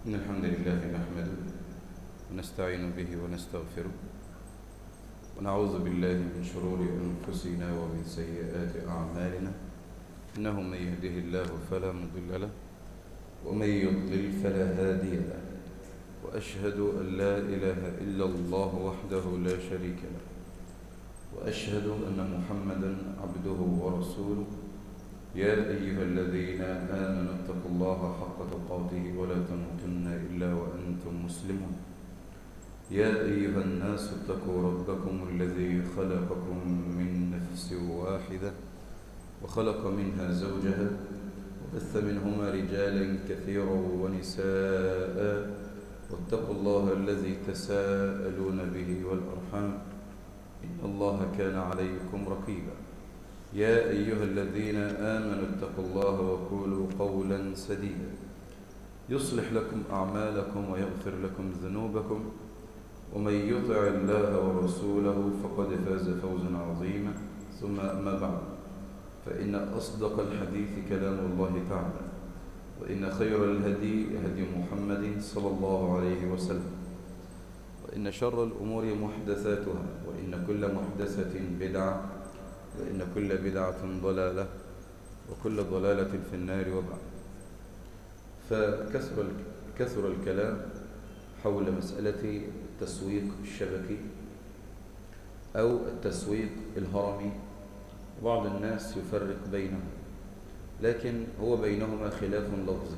إن الحمد لله نحمده ونستعين به ونستغفره ونعوذ بالله من شرور أنفسنا ومن سيئات أعمالنا إنه من يهده الله فلا مضل له ومن يضلل فلا هادي له وأشهد أن لا إله إلا الله وحده لا شريك له وأشهد أن محمدا عبده ورسوله يا أيها الذين آمنوا اتقوا الله حق تقاته ولا تموتن إلا وأنتم مسلمون يا أيها الناس اتقوا ربكم الذي خلقكم من نفس واحدة وخلق منها زوجها وبث منهما رجالا كثيرا ونساء واتقوا الله الذي تساءلون به والأرحام إن الله كان عليكم رقيبا يا أيها الذين آمنوا اتقوا الله وقولوا قولا سديدا يصلح لكم أعمالكم ويغفر لكم ذنوبكم ومن يطع الله ورسوله فقد فاز فوزا عظيما ثم أما بعد فإن أصدق الحديث كلام الله تعالى وإن خير الهدي هدي محمد صلى الله عليه وسلم وإن شر الأمور محدثاتها وإن كل محدثة بدعة وإن كل بدعة ضلالة وكل ضلالة في النار وبعد فكثر كثر الكلام حول مسألة التسويق الشبكي أو التسويق الهرمي بعض الناس يفرق بينهم لكن هو بينهما خلاف لفظي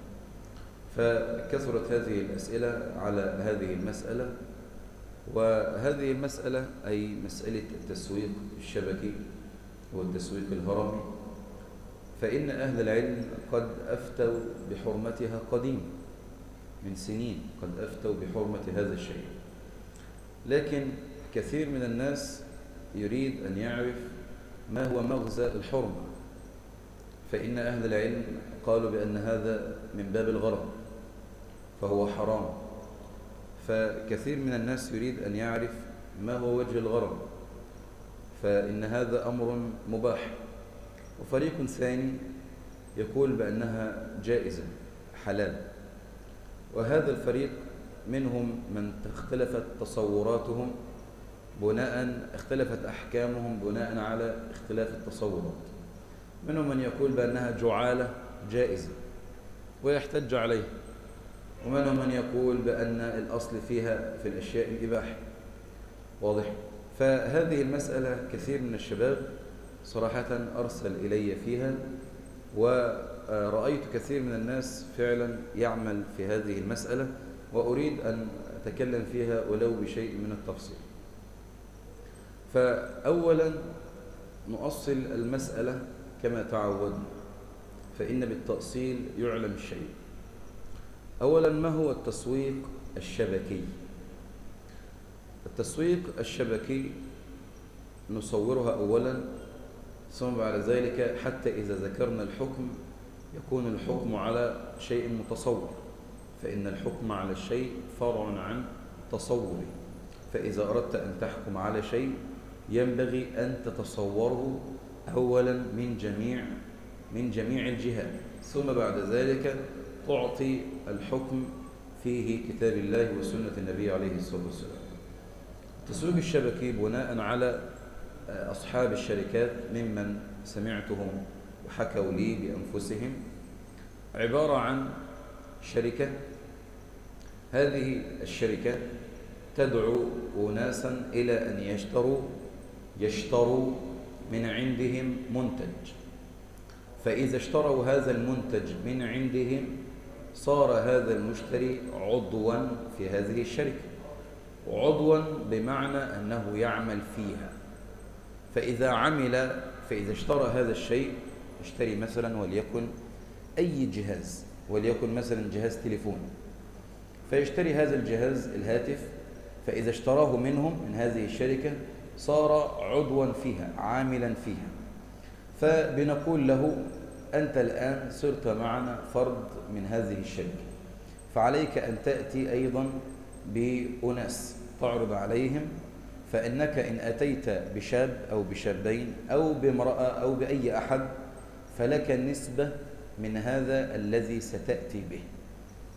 فكثرت هذه الأسئلة على هذه المسألة وهذه المسألة أي مسألة التسويق الشبكي والتسويق الهرمي فإن أهل العلم قد أفتوا بحرمتها قديم من سنين قد أفتوا بحرمة هذا الشيء لكن كثير من الناس يريد أن يعرف ما هو مغزى الحرمة فإن أهل العلم قالوا بأن هذا من باب الغرض فهو حرام فكثير من الناس يريد أن يعرف ما هو وجه الغرض فإن هذا أمر مباح وفريق ثاني يقول بأنها جائزة حلال وهذا الفريق منهم من اختلفت تصوراتهم بناء اختلفت أحكامهم بناء على اختلاف التصورات منهم من يقول بأنها جعالة جائزة ويحتج عليه ومنهم من يقول بأن الأصل فيها في الأشياء الإباحة واضح فهذه المسألة كثير من الشباب صراحة أرسل إلي فيها ورأيت كثير من الناس فعلا يعمل في هذه المسألة وأريد أن أتكلم فيها ولو بشيء من التفصيل فأولا نؤصل المسألة كما تعودنا فإن بالتأصيل يعلم الشيء أولا ما هو التسويق الشبكي التسويق الشبكي نصورها أولا ثم بعد ذلك حتى إذا ذكرنا الحكم يكون الحكم على شيء متصور فإن الحكم على الشيء فرع عن تصوره فإذا أردت أن تحكم على شيء ينبغي أن تتصوره أولا من جميع من جميع الجهات ثم بعد ذلك تعطي الحكم فيه كتاب الله وسنة النبي عليه الصلاة والسلام التسويق الشبكي بناء على أصحاب الشركات ممن سمعتهم وحكوا لي بأنفسهم عبارة عن شركة هذه الشركة تدعو أناسا إلى أن يشتروا يشتروا من عندهم منتج فإذا اشتروا هذا المنتج من عندهم صار هذا المشتري عضوا في هذه الشركة عضوا بمعنى أنه يعمل فيها فإذا عمل فإذا اشترى هذا الشيء اشتري مثلا وليكن أي جهاز وليكن مثلا جهاز تليفون فيشتري هذا الجهاز الهاتف فإذا اشتراه منهم من هذه الشركة صار عضوا فيها عاملا فيها فبنقول له أنت الآن صرت معنا فرد من هذه الشركة فعليك أن تأتي أيضا بأناس تعرض عليهم فإنك إن أتيت بشاب أو بشابين أو بامرأة أو بأي أحد فلك نسبة من هذا الذي ستأتي به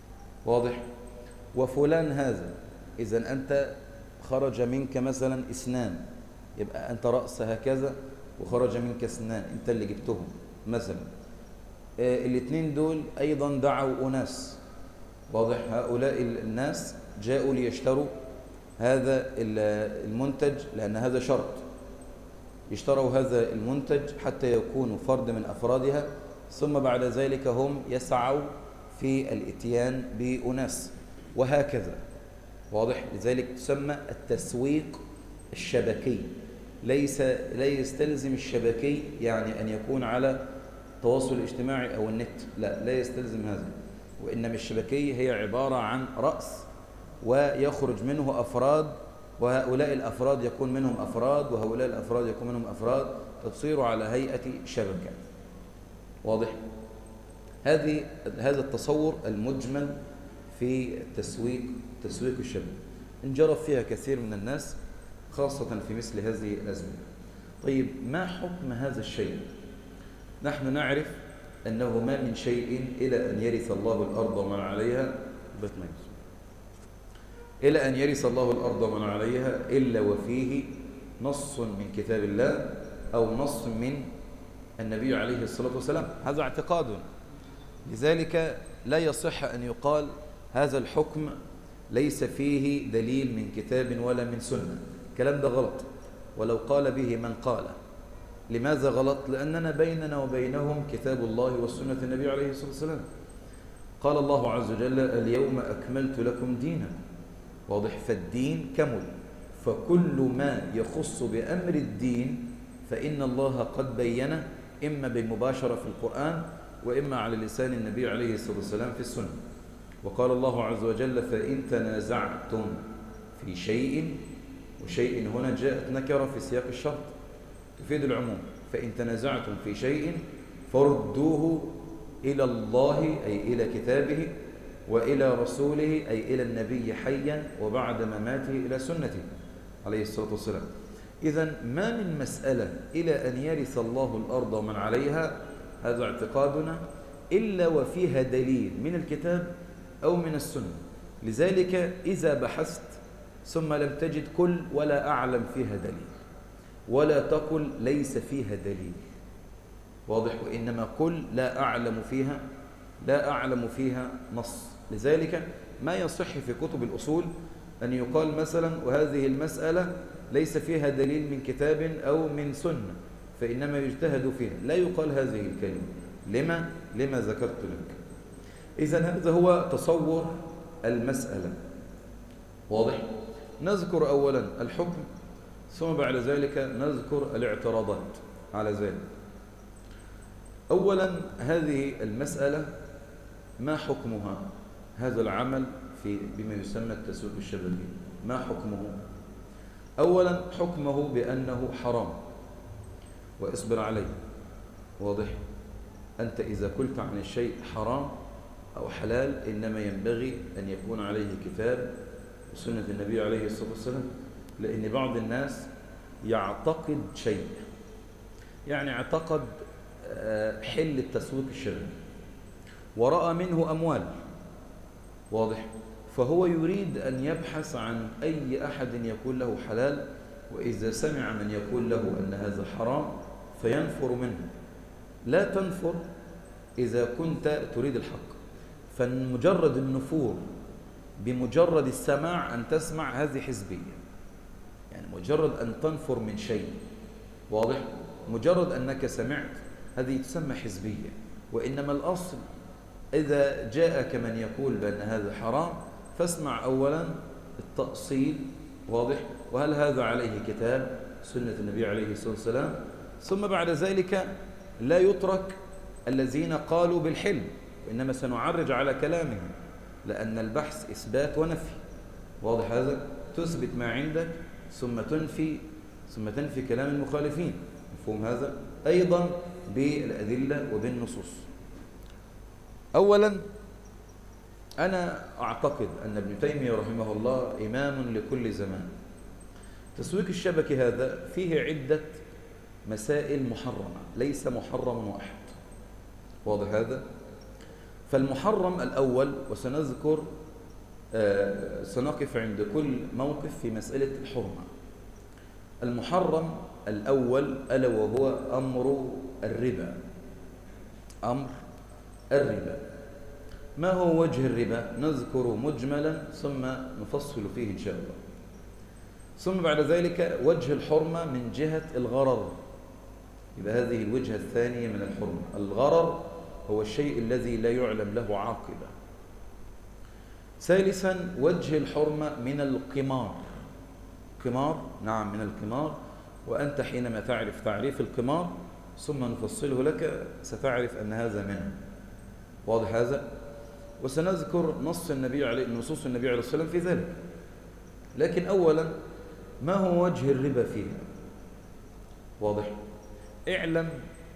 واضح وفلان هذا إذا أنت خرج منك مثلا اثنان يبقى أنت رأس هكذا وخرج منك اثنان أنت اللي جبتهم مثلا آه الاثنين دول أيضا دعوا أناس واضح هؤلاء الناس جاءوا ليشتروا هذا المنتج لأن هذا شرط يشتروا هذا المنتج حتى يكونوا فرد من أفرادها ثم بعد ذلك هم يسعوا في الاتيان بأناس وهكذا واضح لذلك تسمى التسويق الشبكي ليس لا يستلزم الشبكي يعني أن يكون على التواصل الاجتماعي أو النت لا لا يستلزم هذا وإنما الشبكي هي عبارة عن رأس ويخرج منه أفراد وهؤلاء الأفراد يكون منهم أفراد وهؤلاء الأفراد يكون منهم أفراد تصير على هيئة شبكة واضح؟ هذه هذا التصور المجمل في التسويق تسويق الشبكة انجرف فيها كثير من الناس خاصة في مثل هذه الأزمنة طيب ما حكم هذا الشيء نحن نعرف أنه ما من شيء إلى أن يرث الله الأرض ومن عليها إلى أن يرث الله الأرض ومن عليها إلا وفيه نص من كتاب الله أو نص من النبي عليه الصلاة والسلام هذا اعتقاد لذلك لا يصح أن يقال هذا الحكم ليس فيه دليل من كتاب ولا من سنة الكلام ده غلط ولو قال به من قال لماذا غلط؟ لأننا بيننا وبينهم كتاب الله والسنة النبي عليه الصلاة والسلام قال الله عز وجل اليوم أكملت لكم دينا واضح فالدين كمل فكل ما يخص بأمر الدين فإن الله قد بينه إما بالمباشرة في القرآن وإما على لسان النبي عليه الصلاة والسلام في السنة وقال الله عز وجل فإن تنازعتم في شيء وشيء هنا جاءت نكرة في سياق الشرط تفيد العموم فإن تنازعتم في شيء فردوه إلى الله أي إلى كتابه وإلى رسوله أي إلى النبي حيا وبعد مماته إلى سنته عليه الصلاة والسلام إذا ما من مسألة إلى أن يرث الله الأرض ومن عليها هذا اعتقادنا إلا وفيها دليل من الكتاب أو من السنة لذلك إذا بحثت ثم لم تجد كل ولا أعلم فيها دليل ولا تقل ليس فيها دليل واضح وإنما قل لا أعلم فيها لا أعلم فيها نص لذلك ما يصح في كتب الأصول أن يقال مثلا وهذه المسألة ليس فيها دليل من كتاب أو من سنة فإنما يجتهد فيها لا يقال هذه الكلمة لما؟ لما ذكرت لك إذا هذا هو تصور المسألة واضح؟ نذكر أولا الحكم ثم بعد ذلك نذكر الاعتراضات على ذلك أولا هذه المسألة ما حكمها هذا العمل في بما يسمى التسويق الشبكي ما حكمه أولا حكمه بأنه حرام واصبر عليه واضح أنت إذا قلت عن الشيء حرام أو حلال إنما ينبغي أن يكون عليه كتاب وسنة النبي عليه الصلاة والسلام لأن بعض الناس يعتقد شيء يعني اعتقد آه، حل التسويق الشرعي ورأى منه أموال واضح فهو يريد أن يبحث عن أي أحد يكون له حلال وإذا سمع من يقول له أن هذا حرام فينفر منه لا تنفر إذا كنت تريد الحق فمجرد النفور بمجرد السماع أن تسمع هذه حزبية يعني مجرد أن تنفر من شيء واضح مجرد أنك سمعت هذه تسمى حزبية وإنما الأصل إذا جاءك من يقول بأن هذا حرام فاسمع أولا التأصيل واضح وهل هذا عليه كتاب سنة النبي عليه الصلاة والسلام ثم بعد ذلك لا يترك الذين قالوا بالحلم وإنما سنعرج على كلامهم لأن البحث إثبات ونفي واضح هذا تثبت ما عندك ثم تنفي ثم تنفي كلام المخالفين مفهوم هذا أيضا بالأدلة وبالنصوص أولا أنا أعتقد أن ابن تيمية رحمه الله إمام لكل زمان تسويق الشبكة هذا فيه عدة مسائل محرمة ليس محرم واحد واضح هذا فالمحرم الأول وسنذكر آه، سنقف عند كل موقف في مسألة الحرمة المحرم الأول ألا وهو أمر الربا أمر الربا ما هو وجه الربا نذكر مجملا ثم نفصل فيه إن شاء الله ثم بعد ذلك وجه الحرمة من جهة الغرر يبقى هذه الوجهة الثانية من الحرمة الغرر هو الشيء الذي لا يعلم له عاقبة ثالثا وجه الحرمة من القمار قمار نعم من القمار وأنت حينما تعرف تعريف القمار ثم نفصله لك ستعرف أن هذا منه واضح هذا وسنذكر نص النبي عليه نصوص النبي عليه الصلاة والسلام في ذلك لكن أولا ما هو وجه الربا فيها واضح اعلم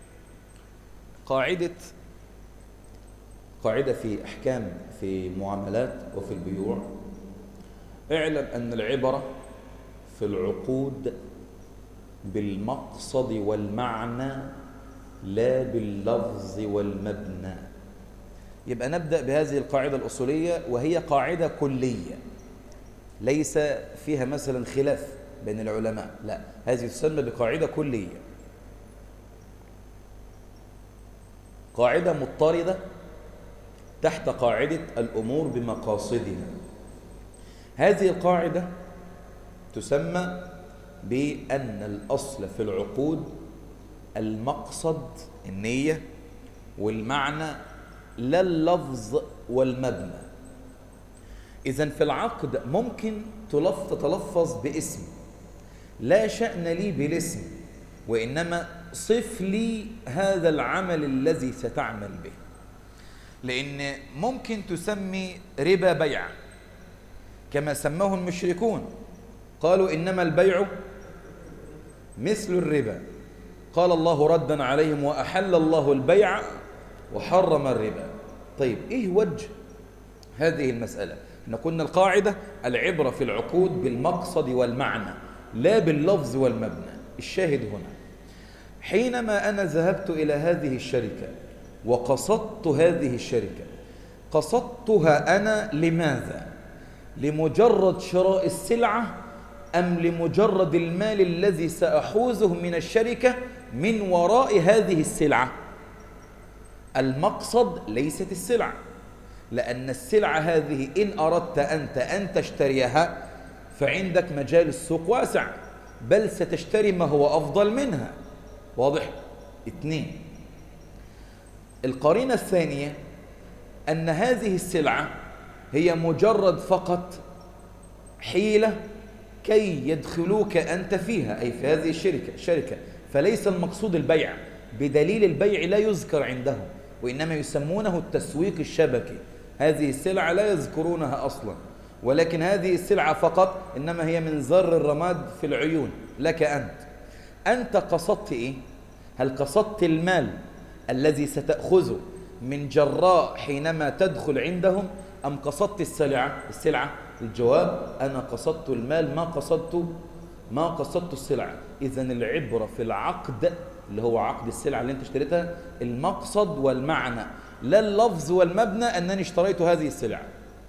قاعدة قاعدة في أحكام في معاملات وفي البيوع اعلم أن العبرة في العقود بالمقصد والمعنى لا باللفظ والمبنى يبقى نبدأ بهذه القاعدة الأصولية وهي قاعدة كلية ليس فيها مثلا خلاف بين العلماء لا هذه تسمى بقاعدة كلية قاعدة مضطردة تحت قاعدة الأمور بمقاصدها هذه القاعدة تسمى بأن الأصل في العقود المقصد النية والمعنى لا اللفظ والمبنى إذا في العقد ممكن تتلفظ باسم لا شأن لي بالاسم وإنما صف لي هذا العمل الذي ستعمل به لأن ممكن تسمي ربا بيع كما سماه المشركون قالوا إنما البيع مثل الربا قال الله ردا عليهم وأحل الله البيع وحرم الربا طيب إيه وجه هذه المسألة احنا قلنا القاعدة العبرة في العقود بالمقصد والمعنى لا باللفظ والمبنى الشاهد هنا حينما أنا ذهبت إلى هذه الشركة وقصدت هذه الشركة قصدتها أنا لماذا؟ لمجرد شراء السلعة أم لمجرد المال الذي سأحوزه من الشركة من وراء هذه السلعة المقصد ليست السلعة لأن السلعة هذه إن أردت أنت أن تشتريها فعندك مجال السوق واسع بل ستشتري ما هو أفضل منها واضح؟ اثنين القرينة الثانية أن هذه السلعة هي مجرد فقط حيلة كي يدخلوك أنت فيها أي في هذه الشركة الشركة فليس المقصود البيع بدليل البيع لا يذكر عندهم وإنما يسمونه التسويق الشبكي هذه السلعة لا يذكرونها أصلا ولكن هذه السلعة فقط إنما هي من زر الرماد في العيون لك أنت أنت قصدت إيه؟ هل قصدت المال الذي ستأخذه من جراء حينما تدخل عندهم أم قصدت السلعة السلعة الجواب أنا قصدت المال ما قصدت ما قصدت السلعة إذا العبرة في العقد اللي هو عقد السلعة اللي انت اشتريتها المقصد والمعنى لا اللفظ والمبنى أنني اشتريت هذه السلعة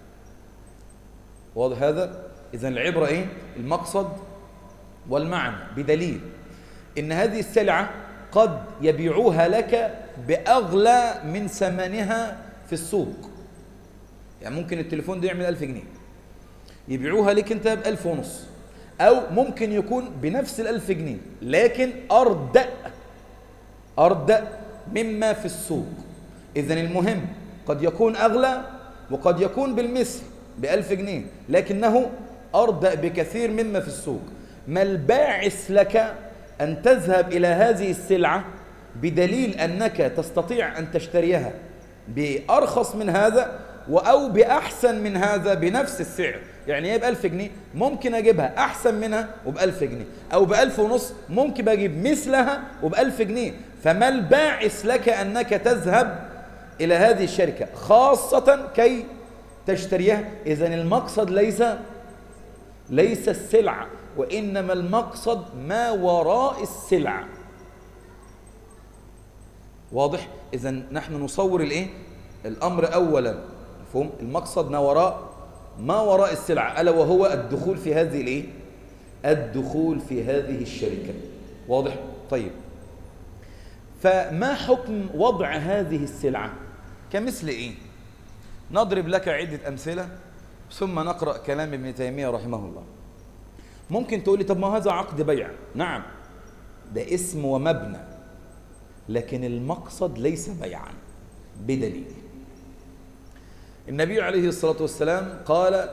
واضح هذا إذا العبرة إيه المقصد والمعنى بدليل إن هذه السلعة قد يبيعوها لك بأغلى من ثمنها في السوق يعني ممكن التليفون ده يعمل ألف جنيه يبيعوها لك أنت بألف ونص أو ممكن يكون بنفس الألف جنيه لكن أردأ أردأ مما في السوق إذا المهم قد يكون أغلى وقد يكون بالمثل بألف جنيه لكنه أردأ بكثير مما في السوق ما الباعث لك أن تذهب إلى هذه السلعة بدليل أنك تستطيع أن تشتريها بأرخص من هذا أو بأحسن من هذا بنفس السعر يعني هي بألف جنيه ممكن أجيبها أحسن منها وبألف جنيه أو بألف ونص ممكن بجيب مثلها وبألف جنيه فما الباعث لك أنك تذهب إلى هذه الشركة خاصة كي تشتريها إذا المقصد ليس ليس السلعة وإنما المقصد ما وراء السلعة واضح إذا نحن نصور الإيه الأمر أولا مفهوم المقصد ما وراء ما وراء السلعة ألا وهو الدخول في هذه الإيه؟ الدخول في هذه الشركة واضح؟ طيب فما حكم وضع هذه السلعة كمثل إيه؟ نضرب لك عدة أمثلة ثم نقرأ كلام ابن تيمية رحمه الله ممكن تقول لي طب ما هذا عقد بيع نعم ده اسم ومبنى لكن المقصد ليس بيعا بدليل النبي عليه الصلاة والسلام قال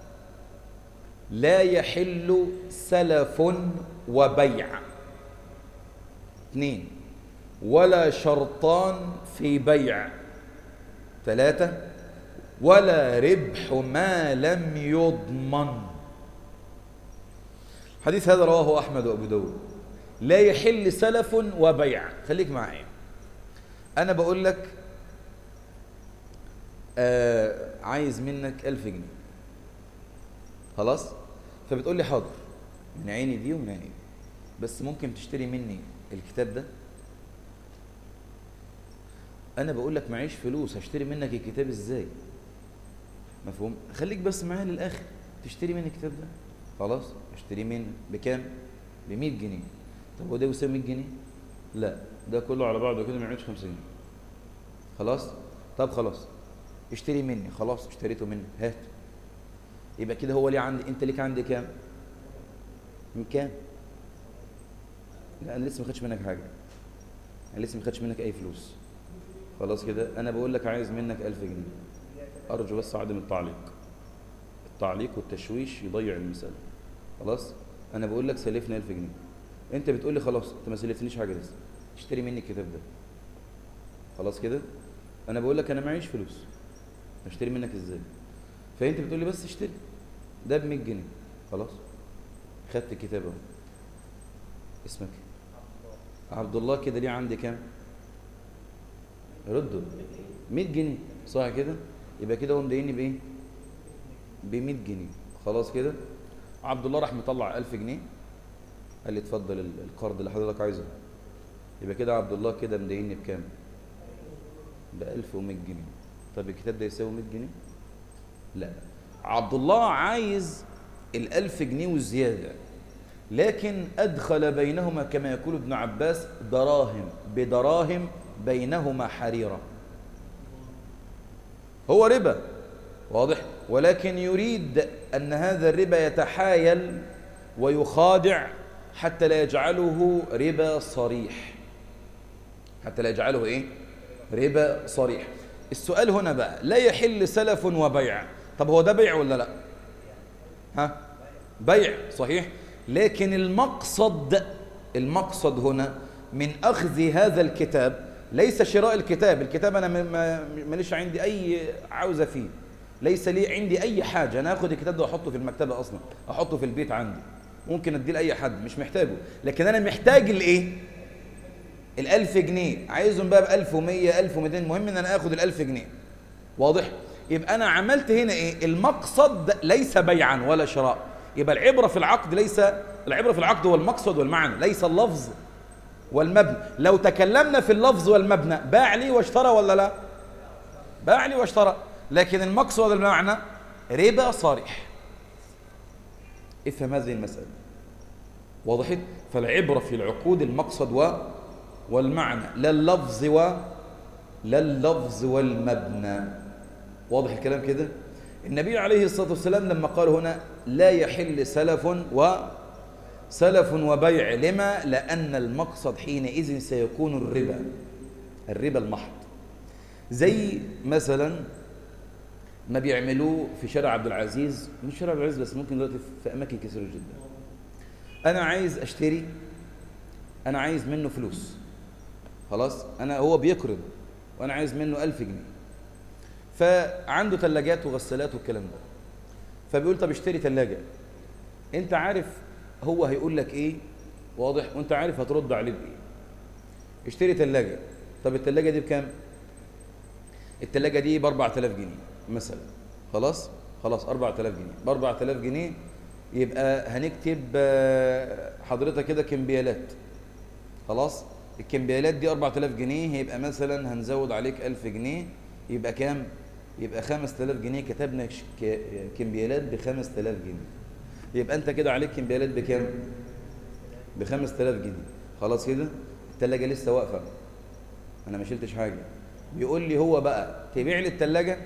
لا يحل سلف وبيع اثنين ولا شرطان في بيع ثلاثة ولا ربح ما لم يضمن حديث هذا رواه أحمد وأبو داود لا يحل سلف وبيع خليك معايا أنا بقول لك آه عايز منك ألف جنيه خلاص فبتقول لي حاضر من عيني دي ومن عيني دي بس ممكن تشتري مني الكتاب ده انا بقول لك معيش فلوس هشتري منك الكتاب ازاي مفهوم خليك بس معايا للاخر تشتري مني الكتاب ده خلاص اشتري مني بكام ب 100 جنيه طب هو ده يساوي 100 جنيه لا ده كله على بعضه كده ما يعملش 50 جنيه خلاص طب خلاص اشتري مني خلاص اشتريته مني هات يبقى كده هو ليه عندي انت ليك عندي كام من كام لا انا لسه ما خدتش منك حاجه انا لسه ما خدتش منك اي فلوس خلاص كده انا بقول لك عايز منك 1000 جنيه ارجو بس عدم التعليق التعليق والتشويش يضيع المساله خلاص انا بقول لك سلفني 1000 جنيه انت بتقول لي خلاص انت ما سلفتنيش حاجه لسه اشتري مني الكتاب ده خلاص كده انا بقول لك انا معيش فلوس اشتري منك ازاي فانت بتقول لي بس اشتري ده ب 100 جنيه خلاص خدت الكتاب اهو اسمك عبد الله كده ليه عندي كام رده 100 جنيه صح كده يبقى كده هو مديني بايه ب 100 جنيه خلاص كده عبد الله راح مطلع 1000 جنيه قال لي اتفضل القرض اللي حضرتك عايزه يبقى كده عبد الله كده مديني بكام ب 1100 جنيه طب الكتاب ده يساوي 100 جنيه لا عبد الله عايز الألف جنيه وزيادة لكن أدخل بينهما كما يقول ابن عباس دراهم بدراهم بينهما حريرة هو ربا واضح ولكن يريد أن هذا الربا يتحايل ويخادع حتى لا يجعله ربا صريح حتى لا يجعله إيه ربا صريح السؤال هنا بقى لا يحل سلف وبيع طب هو ده بيع ولا لا ها بيع صحيح لكن المقصد المقصد هنا من أخذ هذا الكتاب ليس شراء الكتاب الكتاب أنا ماليش عندي أي عاوزة فيه ليس لي عندي أي حاجة أنا أخذ الكتاب ده وأحطه في المكتبة أصلا أحطه في البيت عندي ممكن أديه لأي حد مش محتاجه لكن أنا محتاج الإيه الألف جنيه عايزهم بقى بألف ومية ألف ومئتين المهم أن أنا أخذ الألف جنيه واضح يبقى أنا عملت هنا إيه المقصد ليس بيعا ولا شراء يبقى العبرة في العقد ليس العبرة في العقد هو المقصد والمعنى ليس اللفظ والمبنى لو تكلمنا في اللفظ والمبنى باع لي واشترى ولا لا باع لي واشترى لكن المقصد والمعنى ربا صريح افهم هذه المسألة وضحت فالعبرة في العقود المقصد و والمعنى لا اللفظ و لا اللفظ والمبنى واضح الكلام كده النبي عليه الصلاة والسلام لما قال هنا لا يحل سلف و سلف وبيع لما لأن المقصد حينئذ سيكون الربا الربا المحض زي مثلا ما بيعملوه في شارع عبد العزيز مش شارع عبد العزيز بس ممكن دلوقتي في أماكن كثيرة جدا أنا عايز أشتري أنا عايز منه فلوس خلاص أنا هو بيقرض وأنا عايز منه ألف جنيه فعنده ثلاجات وغسالات والكلام ده فبيقول طب اشتري ثلاجة انت عارف هو هيقول لك ايه واضح وانت عارف هترد عليه بايه اشتري ثلاجة طب الثلاجة دي بكام الثلاجة دي ب 4000 جنيه مثلا خلاص خلاص 4000 جنيه ب 4000 جنيه يبقى هنكتب حضرتك كده كمبيالات خلاص الكمبيالات دي 4000 جنيه هيبقى مثلا هنزود عليك 1000 جنيه يبقى كام يبقى 5000 جنيه كتبنا كمبيالات ب 5000 جنيه يبقى انت كده عليك كمبيالات بكام ب 5000 جنيه خلاص كده الثلاجه لسه واقفه انا ما شلتش حاجه بيقول لي هو بقى تبيع لي الثلاجه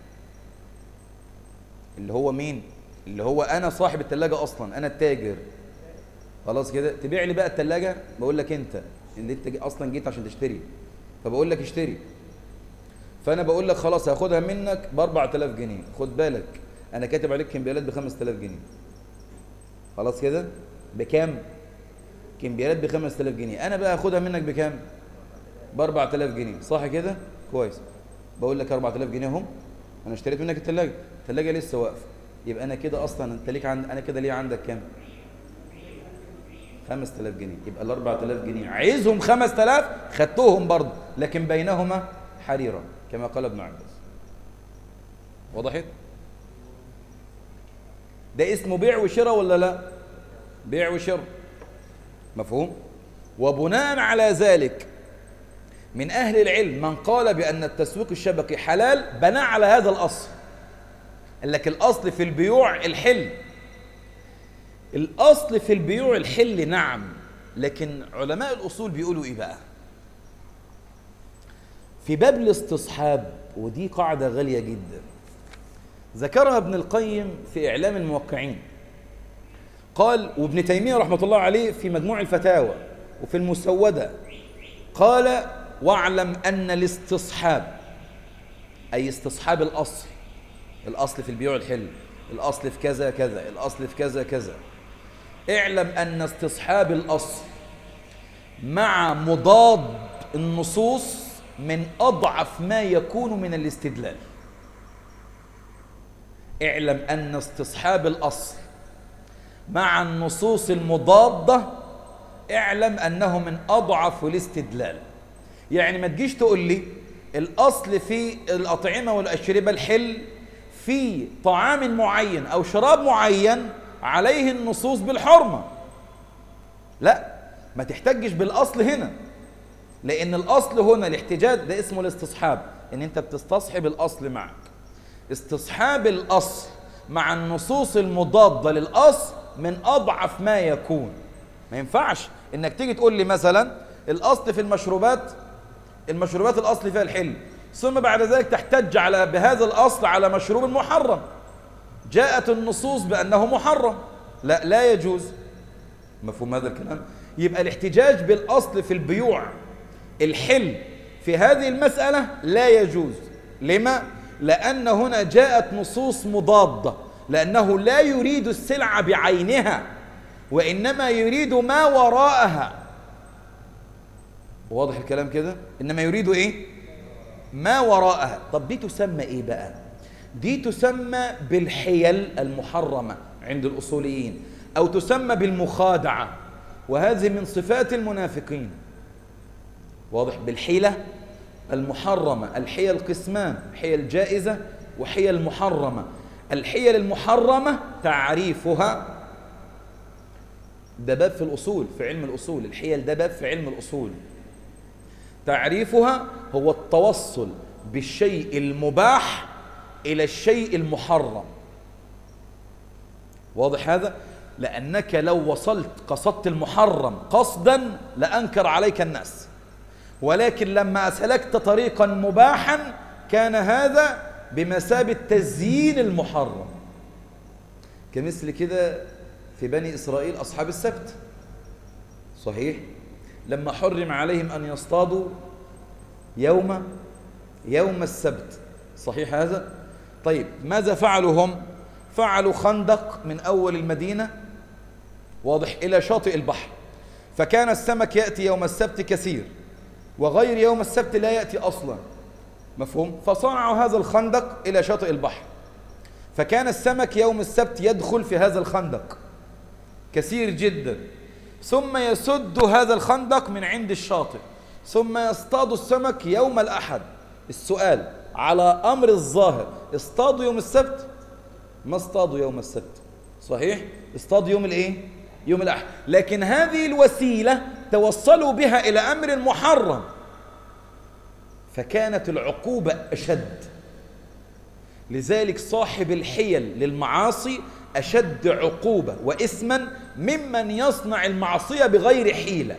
اللي هو مين اللي هو انا صاحب الثلاجه اصلا انا التاجر خلاص كده تبيع لي بقى الثلاجه بقول لك انت اللي انت اصلا جيت عشان تشتري فبقول لك اشتري فانا بقول لك خلاص هاخدها منك ب 4000 جنيه خد بالك انا كاتب عليك كمبيالات ب 5000 جنيه خلاص كده بكام كمبيالات ب 5000 جنيه انا بقى هاخدها منك بكام ب 4000 جنيه صح كده كويس بقول لك 4000 جنيه اهم انا اشتريت منك الثلاجه الثلاجه لسه واقفه يبقى انا كده اصلا انت ليك عند انا كده ليه عندك كام 5000 جنيه يبقى ال 4000 جنيه عايزهم 5000 خدتهم برضه لكن بينهما حريرة كما قال ابن عباس وضحت ده اسمه بيع وشراء ولا لا بيع وشراء مفهوم وبناء على ذلك من أهل العلم من قال بأن التسويق الشبكي حلال بنى على هذا الأصل قال لك الأصل في البيوع الحل الأصل في البيوع الحل نعم لكن علماء الأصول بيقولوا إيه بقى في باب الاستصحاب ودي قاعدة غالية جدا ذكرها ابن القيم في إعلام الموقعين قال وابن تيمية رحمة الله عليه في مجموع الفتاوى وفي المسودة قال واعلم أن الاستصحاب أي استصحاب الأصل الأصل في البيوع الحل الأصل في كذا كذا الأصل في كذا كذا اعلم أن استصحاب الأصل مع مضاد النصوص من أضعف ما يكون من الاستدلال اعلم أن استصحاب الأصل مع النصوص المضادة اعلم أنه من أضعف الاستدلال يعني ما تجيش تقول لي الأصل في الأطعمة والأشربة الحل في طعام معين أو شراب معين عليه النصوص بالحرمة لا ما تحتجش بالأصل هنا لأن الأصل هنا الاحتجاج ده اسمه الاستصحاب إن أنت بتستصحب الأصل معك استصحاب الأصل مع النصوص المضادة للأصل من أضعف ما يكون ما ينفعش إنك تيجي تقول لي مثلا الأصل في المشروبات المشروبات الأصل فيها الحل ثم بعد ذلك تحتج على بهذا الأصل على مشروب محرم جاءت النصوص بأنه محرم لا لا يجوز مفهوم هذا الكلام يبقى الاحتجاج بالأصل في البيوع الحل في هذه المسألة لا يجوز لما؟ لأن هنا جاءت نصوص مضادة لأنه لا يريد السلعة بعينها وإنما يريد ما وراءها واضح الكلام كده؟ إنما يريد إيه؟ ما وراءها طب دي تسمى إيه بقى؟ دي تسمى بالحيل المحرمة عند الأصوليين أو تسمى بالمخادعة وهذه من صفات المنافقين واضح بالحيلة المحرمة الحيل قسمان حيل جائزة وحيل محرمة الحيل المحرمة تعريفها ده باب في الأصول في علم الأصول الحيل ده باب في علم الأصول تعريفها هو التوصل بالشيء المباح إلى الشيء المحرم واضح هذا؟ لأنك لو وصلت قصدت المحرم قصدا لأنكر عليك الناس ولكن لما سلكت طريقا مباحا كان هذا بمثابة تزيين المحرم كمثل كده في بني إسرائيل أصحاب السبت صحيح لما حرم عليهم أن يصطادوا يوم يوم السبت صحيح هذا طيب ماذا فعلوا هم فعلوا خندق من أول المدينة واضح إلى شاطئ البحر فكان السمك يأتي يوم السبت كثير وغير يوم السبت لا يأتي أصلا مفهوم فصنعوا هذا الخندق إلى شاطئ البحر فكان السمك يوم السبت يدخل في هذا الخندق كثير جدا ثم يسد هذا الخندق من عند الشاطئ ثم يصطاد السمك يوم الأحد السؤال على أمر الظاهر اصطادوا يوم السبت ما اصطادوا يوم السبت صحيح اصطادوا يوم الايه يوم الأحد لكن هذه الوسيلة توصلوا بها إلى أمر محرم فكانت العقوبة أشد لذلك صاحب الحيل للمعاصي أشد عقوبة وإثما ممن يصنع المعصية بغير حيلة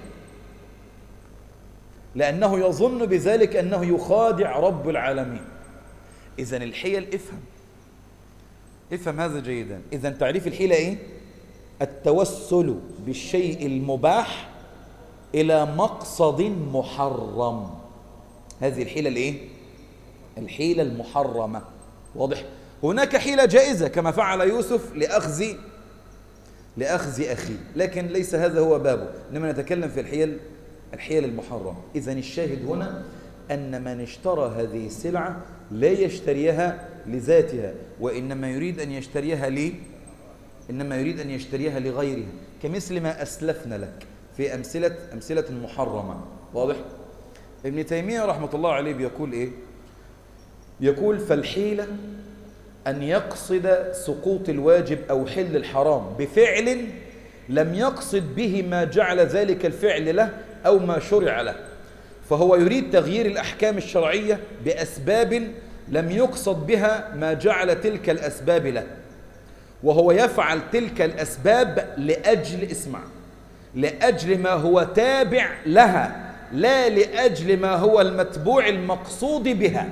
لأنه يظن بذلك أنه يخادع رب العالمين إذا الحيل افهم افهم هذا جيدا إذا تعريف الحيلة إيه؟ التوسل بالشيء المباح إلى مقصد محرم هذه الحيلة الإيه؟ الحيلة المحرمة واضح؟ هناك حيلة جائزة كما فعل يوسف لأخذ لأخذ أخيه لكن ليس هذا هو بابه إنما نتكلم في الحيل الحيل المحرمة إذا الشاهد هنا أن من اشترى هذه السلعة لا يشتريها لذاتها وإنما يريد أن يشتريها لي إنما يريد أن يشتريها لغيرها كمثل ما أسلفنا لك في أمثلة أمثلة محرمة واضح؟ ابن تيمية رحمة الله عليه بيقول إيه؟ يقول فالحيلة أن يقصد سقوط الواجب أو حل الحرام بفعل لم يقصد به ما جعل ذلك الفعل له أو ما شرع له فهو يريد تغيير الأحكام الشرعية بأسباب لم يقصد بها ما جعل تلك الأسباب له وهو يفعل تلك الأسباب لأجل اسمع لأجل ما هو تابع لها لا لأجل ما هو المتبوع المقصود بها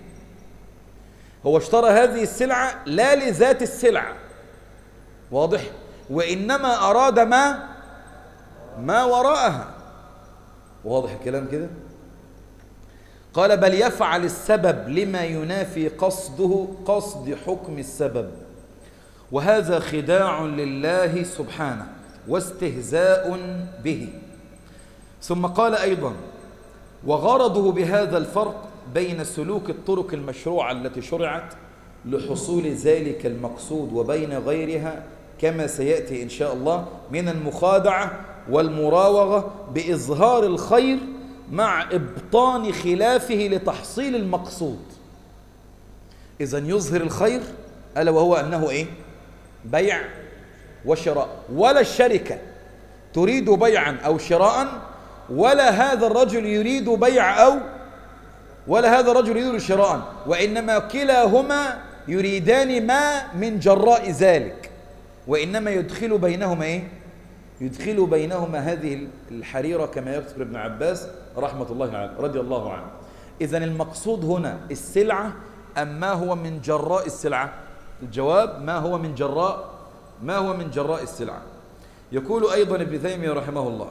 هو اشترى هذه السلعة لا لذات السلعة واضح وإنما أراد ما ما وراءها واضح الكلام كده قال بل يفعل السبب لما ينافي قصده قصد حكم السبب وهذا خداع لله سبحانه واستهزاء به ثم قال أيضا وغرضه بهذا الفرق بين سلوك الطرق المشروعة التي شرعت لحصول ذلك المقصود وبين غيرها كما سيأتي إن شاء الله من المخادعة والمراوغة بإظهار الخير مع إبطان خلافه لتحصيل المقصود إذا يظهر الخير ألا وهو أنه إيه؟ بيع وشراء ولا الشركة تريد بيعا أو شراء ولا هذا الرجل يريد بيع أو ولا هذا الرجل يريد شراء وإنما كلاهما يريدان ما من جراء ذلك وإنما يدخل بينهما إيه؟ يدخل بينهما هذه الحريرة كما يذكر ابن عباس رحمة الله عليه رضي الله عنه إذا المقصود هنا السلعة أم ما هو من جراء السلعة الجواب ما هو من جراء ما هو من جراء السلعة يقول أيضا ابن تيمية رحمه الله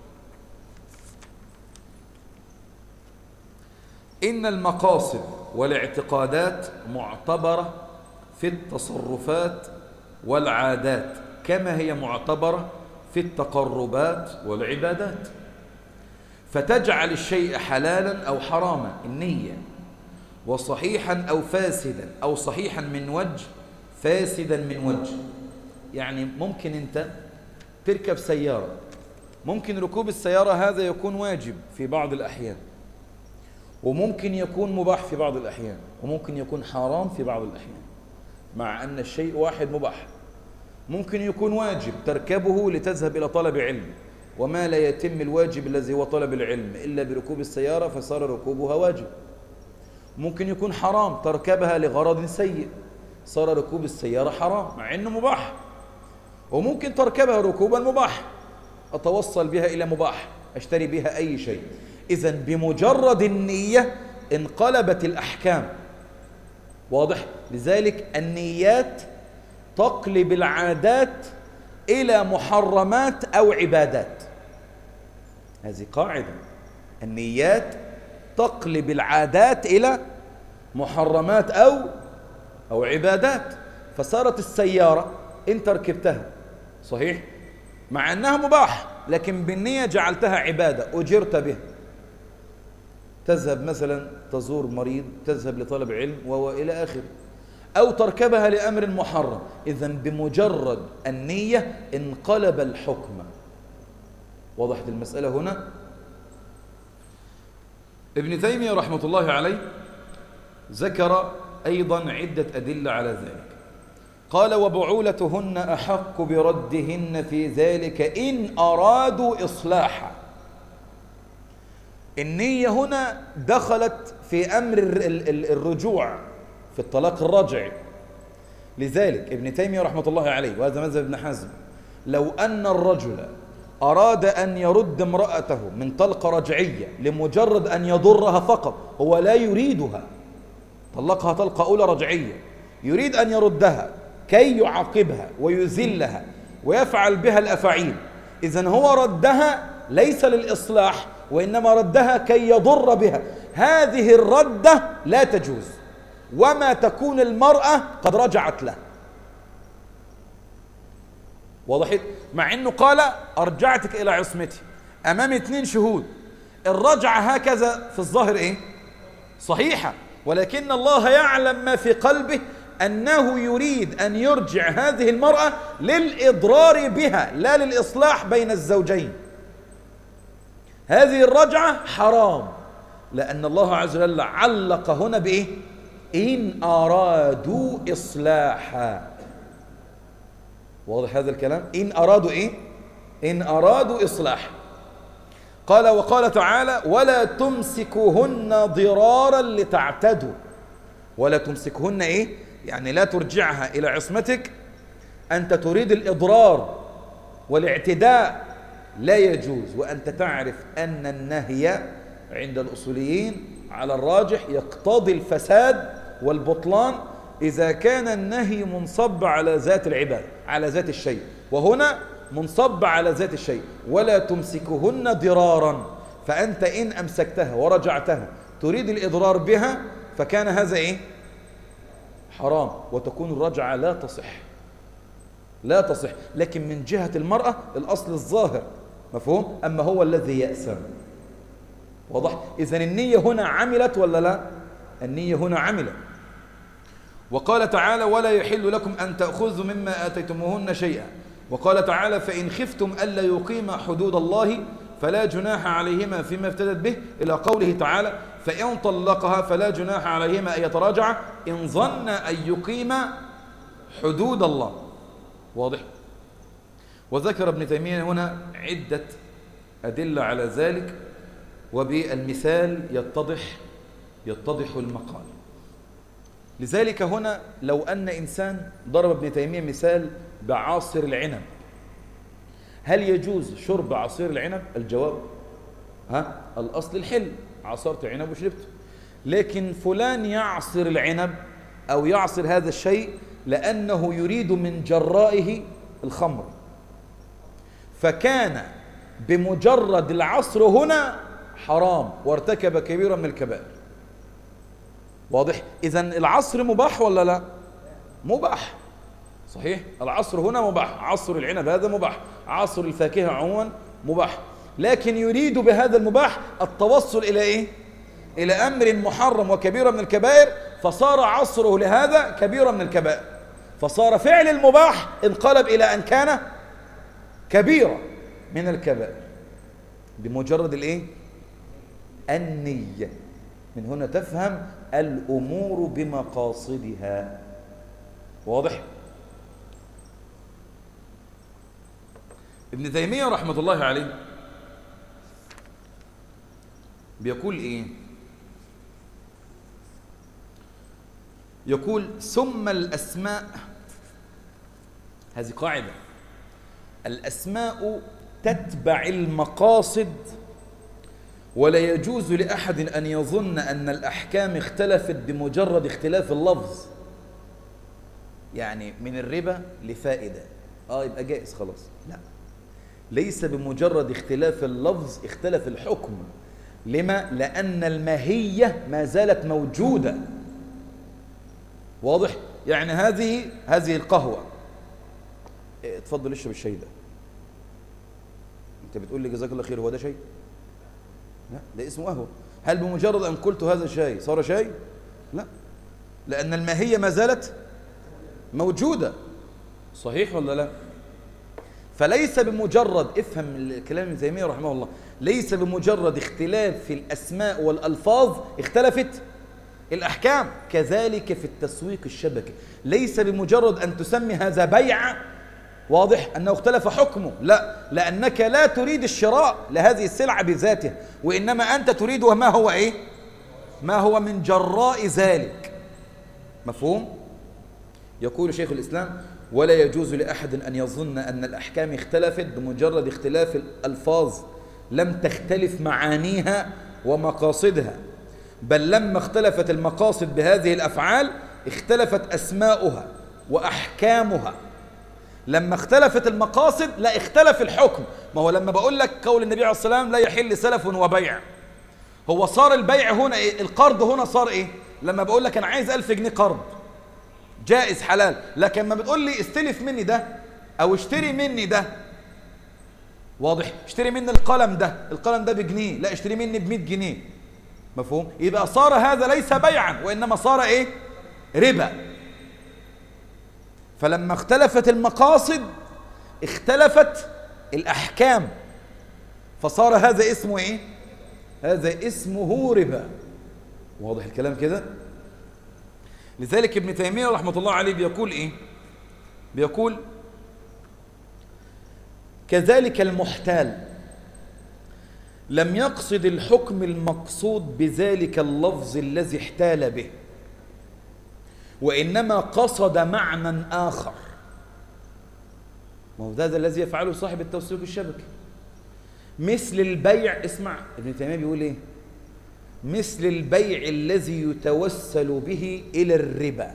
إن المقاصد والاعتقادات معتبرة في التصرفات والعادات كما هي معتبرة في التقربات والعبادات فتجعل الشيء حلالا أو حراما النية وصحيحا أو فاسدا أو صحيحا من وجه فاسدا من وجه يعني ممكن أنت تركب سيارة ممكن ركوب السيارة هذا يكون واجب في بعض الأحيان وممكن يكون مباح في بعض الأحيان وممكن يكون حرام في بعض الأحيان مع أن الشيء واحد مباح ممكن يكون واجب تركبه لتذهب إلى طلب علم وما لا يتم الواجب الذي هو طلب العلم إلا بركوب السيارة فصار ركوبها واجب ممكن يكون حرام تركبها لغرض سيء صار ركوب السيارة حرام مع أنه مباح وممكن تركبها ركوبا مباح أتوصل بها إلى مباح أشتري بها أي شيء إذا بمجرد النية انقلبت الأحكام واضح لذلك النيات تقلب العادات إلى محرمات أو عبادات هذه قاعدة النيات تقلب العادات إلى محرمات أو أو عبادات فصارت السيارة انت ركبتها صحيح مع أنها مباح لكن بالنية جعلتها عبادة أجرت بها تذهب مثلا تزور مريض تذهب لطلب علم وإلى آخره أو تركبها لأمر محرم إذا بمجرد النية انقلب الحكم وضحت المسألة هنا ابن تيمية رحمة الله عليه ذكر أيضا عدة أدلة على ذلك قال وبعولتهن أحق بردهن في ذلك إن أرادوا إصلاحا النية هنا دخلت في أمر الرجوع في الطلاق الرجعي لذلك ابن تيمية رحمة الله عليه وهذا مذهب ابن حزم لو أن الرجل أراد أن يرد امرأته من طلقة رجعية لمجرد أن يضرها فقط هو لا يريدها طلقها طلقة أولى رجعية يريد أن يردها كي يعاقبها ويذلها ويفعل بها الأفعيل إذا هو ردها ليس للإصلاح وإنما ردها كي يضر بها هذه الردة لا تجوز وما تكون المرأة قد رجعت له وضحت مع انه قال ارجعتك الى عصمتي امام اثنين شهود الرجعة هكذا في الظاهر ايه صحيحة ولكن الله يعلم ما في قلبه أنه يريد أن يرجع هذه المرأة للإضرار بها لا للإصلاح بين الزوجين هذه الرجعة حرام لأن الله عز وجل علق هنا بإيه إن أرادوا إصلاحا واضح هذا الكلام إن أرادوا إيه إن أرادوا إصلاح قال وقال تعالى ولا تمسكوهن ضرارا لتعتدوا ولا تمسكهن إيه يعني لا ترجعها إلى عصمتك أنت تريد الإضرار والاعتداء لا يجوز وأنت تعرف أن النهي عند الأصوليين على الراجح يقتضي الفساد والبطلان إذا كان النهي منصب على ذات العباد على ذات الشيء وهنا منصب على ذات الشيء ولا تمسكهن ضرارا فأنت إن أمسكتها ورجعتها تريد الإضرار بها فكان هذا إيه حرام وتكون الرجعة لا تصح لا تصح لكن من جهة المرأة الأصل الظاهر مفهوم أما هو الذي يأسم واضح إذا النية هنا عملت ولا لا النية هنا عملت وقال تعالى ولا يحل لكم أن تأخذوا مما آتيتموهن شيئا وقال تعالى فإن خفتم ألا يقيم حدود الله فلا جناح عليهما فيما افتدت به إلى قوله تعالى فإن طلقها فلا جناح عليهما أن يتراجع إن ظن أن يقيم حدود الله واضح وذكر ابن تيمية هنا عدة أدلة على ذلك وبالمثال يتضح يتضح المقال لذلك هنا لو أن إنسان ضرب ابن تيمية مثال بعاصر العنب هل يجوز شرب عصير العنب الجواب ها الأصل الحل عصرت عنب وشربته لكن فلان يعصر العنب أو يعصر هذا الشيء لأنه يريد من جرائه الخمر فكان بمجرد العصر هنا حرام وارتكب كبيرا من الكبائر واضح إذا العصر مباح ولا لا مباح صحيح العصر هنا مباح عصر العنب هذا مباح عصر الفاكهة عموما مباح لكن يريد بهذا المباح التوصل إلى إيه إلى أمر محرم وكبيرة من الكبائر فصار عصره لهذا كبيرة من الكبائر فصار فعل المباح انقلب إلى أن كان كبيرة من الكبائر بمجرد الإيه النية من هنا تفهم الأمور بمقاصدها واضح ابن تيمية رحمة الله عليه بيقول ايه يقول ثم الأسماء هذه قاعدة الأسماء تتبع المقاصد ولا يجوز لأحد أن يظن أن الأحكام اختلفت بمجرد اختلاف اللفظ يعني من الربا لفائدة آه يبقى جائز خلاص لا ليس بمجرد اختلاف اللفظ اختلف الحكم لما؟ لأن الماهية ما زالت موجودة واضح؟ يعني هذه هذه القهوة إيه، اتفضل اشرب الشاي ده انت بتقول لي جزاك الله خير هو ده شاي لا ده اسمه قهوة هل بمجرد أن قلت هذا شاي صار شاي لا لأن الماهية ما زالت موجودة صحيح ولا لا فليس بمجرد افهم الكلام ابن تيميه رحمه الله ليس بمجرد اختلاف في الاسماء والالفاظ اختلفت الاحكام كذلك في التسويق الشبكي ليس بمجرد ان تسمي هذا بيع واضح أنه اختلف حكمه لا لأنك لا تريد الشراء لهذه السلعة بذاتها وإنما أنت تريد ما هو إيه ما هو من جراء ذلك مفهوم يقول شيخ الإسلام ولا يجوز لأحد أن يظن أن الأحكام اختلفت بمجرد اختلاف الألفاظ لم تختلف معانيها ومقاصدها بل لما اختلفت المقاصد بهذه الأفعال اختلفت أسماؤها وأحكامها لما اختلفت المقاصد لا اختلف الحكم ما هو لما بقول لك قول النبي عليه الصلاة والسلام لا يحل سلف وبيع هو صار البيع هنا إيه؟ القرض هنا صار ايه لما بقول لك انا عايز ألف جنيه قرض جائز حلال لكن ما بتقول لي استلف مني ده او اشتري مني ده واضح اشتري مني القلم ده القلم ده بجنيه لا اشتري مني ب 100 جنيه مفهوم يبقى صار هذا ليس بيعا وانما صار ايه ربا فلما اختلفت المقاصد اختلفت الاحكام فصار هذا اسمه ايه هذا اسمه ربا واضح الكلام كده لذلك ابن تيمية رحمة الله عليه بيقول ايه بيقول كذلك المحتال لم يقصد الحكم المقصود بذلك اللفظ الذي احتال به وإنما قصد معنى آخر وهو هذا الذي يفعله صاحب التوثيق الشبكي مثل البيع اسمع ابن تيمية بيقول ايه مثل البيع الذي يتوسل به إلى الربا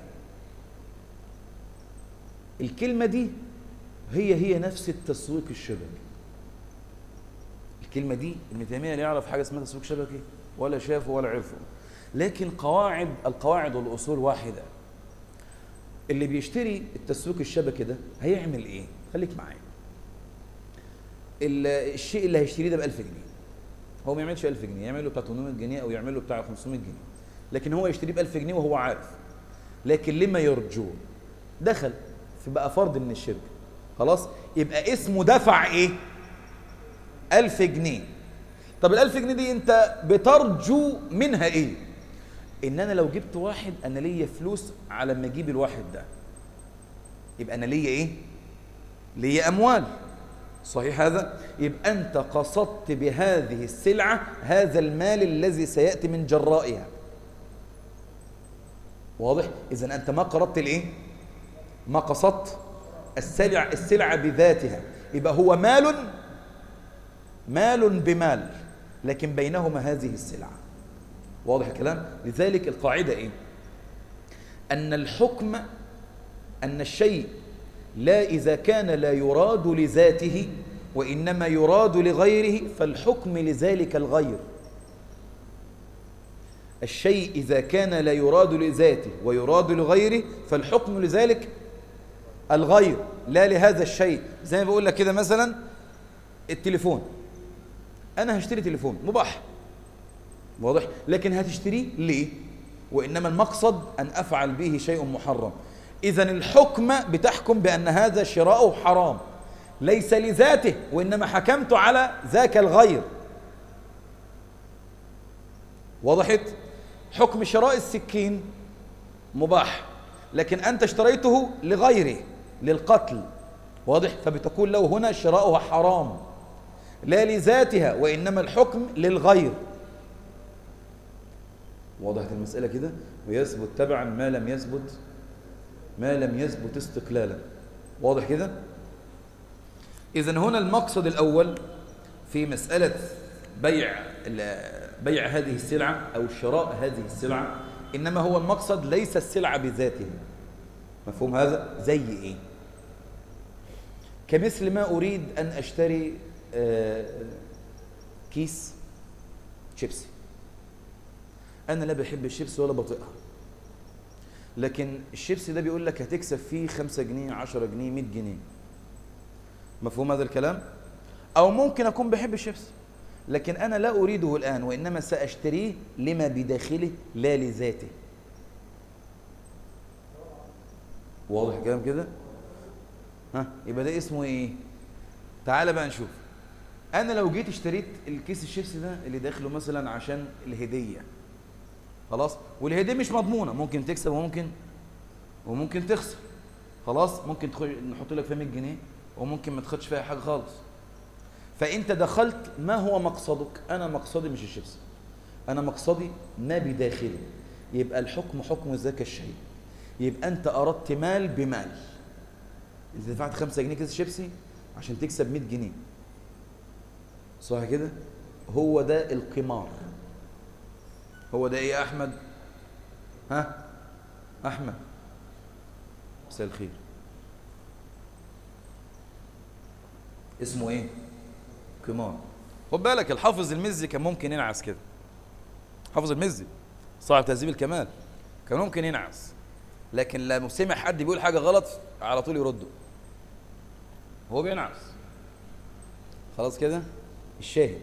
الكلمة دي هي هي نفس التسويق الشبكي الكلمة دي ابن تيمية لا يعرف حاجة اسمها تسويق شبكي ولا شافه ولا عرفه لكن قواعد القواعد والأصول واحدة اللي بيشتري التسويق الشبكي ده هيعمل ايه خليك معايا الشيء اللي هيشتريه ده ب 1000 جنيه هو ما يعملش 1000 جنيه يعمل له بتاع 800 جنيه او يعمل له بتاع 500 جنيه لكن هو يشتريه ب 1000 جنيه وهو عارف لكن لما يرجوه دخل في بقى فرض من الشركه خلاص يبقى اسمه دفع ايه 1000 جنيه طب ال 1000 جنيه دي انت بترجو منها ايه ان انا لو جبت واحد انا ليا فلوس على ما اجيب الواحد ده يبقى انا ليا ايه ليا اموال صحيح هذا يبقى أنت قصدت بهذه السلعة هذا المال الذي سيأتي من جرائها واضح إذا أنت ما قرضت الإيه ما قصدت السلع السلعة بذاتها يبقى هو مال مال بمال لكن بينهما هذه السلعة واضح الكلام لذلك القاعدة إيه أن الحكم أن الشيء لا إذا كان لا يراد لذاته وإنما يراد لغيره فالحكم لذلك الغير الشيء إذا كان لا يراد لذاته ويراد لغيره فالحكم لذلك الغير لا لهذا الشيء زي ما بقول لك كده مثلا التليفون أنا هشتري تليفون مباح واضح لكن هتشتريه ليه وإنما المقصد أن أفعل به شيء محرم إذا الحكم بتحكم بأن هذا شراؤه حرام ليس لذاته وإنما حكمت على ذاك الغير وضحت حكم شراء السكين مباح لكن أنت اشتريته لغيره للقتل واضح فبتقول له هنا شراؤها حرام لا لذاتها وإنما الحكم للغير وضحت المسألة كده ويثبت تبعا ما لم يثبت ما لم يثبت استقلالا واضح كده إذا هنا المقصد الأول في مسألة بيع بيع هذه السلعة أو شراء هذه السلعة إنما هو المقصد ليس السلعة بذاتها مفهوم هذا زي إيه كمثل ما أريد أن أشتري كيس شيبسي أنا لا بحب الشيبسي ولا بطيقها لكن الشيبسي ده بيقول لك هتكسب فيه 5 جنيه 10 جنيه 100 جنيه مفهوم هذا الكلام او ممكن اكون بحب الشيبسي لكن انا لا اريده الان وانما ساشتريه لما بداخله لا لذاته واضح الكلام كده ها يبقى ده اسمه ايه تعال بقى نشوف انا لو جيت اشتريت الكيس الشيبسي ده اللي داخله مثلا عشان الهديه خلاص والهديه مش مضمونه ممكن تكسب وممكن وممكن تخسر خلاص ممكن تخش نحط لك فيها 100 جنيه وممكن ما تاخدش فيها حاجة خالص فأنت دخلت ما هو مقصدك أنا مقصدي مش الشيبسي أنا مقصدي ما بداخلي يبقى الحكم حكم ذاك الشيء يبقى أنت أردت مال بمال أنت دفعت خمسة جنيه كيس شيبسي عشان تكسب 100 جنيه صح كده هو ده القمار هو ده ايه يا احمد ها احمد مساء الخير اسمه ايه قمار خد بالك الحافظ المزي كان ممكن ينعس كده حافظ المزي صاحب تهذيب الكمال كان ممكن ينعس لكن لما سمع حد بيقول حاجه غلط على طول يرده هو بينعس خلاص كده الشاهد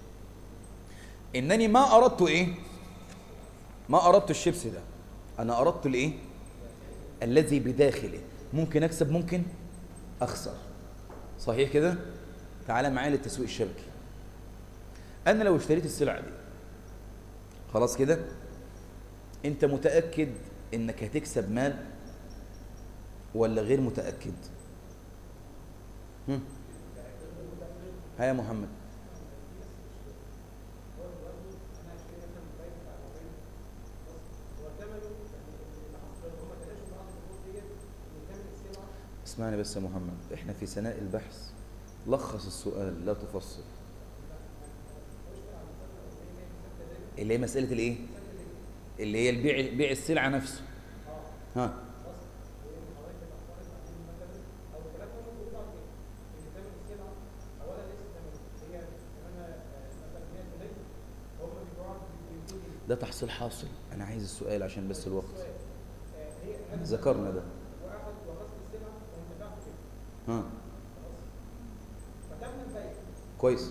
انني ما اردت ايه ما اردت الشيبس ده انا اردت الايه الذي بداخله ممكن اكسب ممكن اخسر صحيح كده تعالى معايا للتسويق الشبكي انا لو اشتريت السلعه دي خلاص كده انت متاكد انك هتكسب مال ولا غير متاكد هم؟ ها يا محمد اسمعني بس يا محمد احنا في سناء البحث لخص السؤال لا تفصل اللي هي مسألة الايه اللي هي البيع بيع السلعة نفسه ها ده تحصيل حاصل انا عايز السؤال عشان بس الوقت ذكرنا ده ها كويس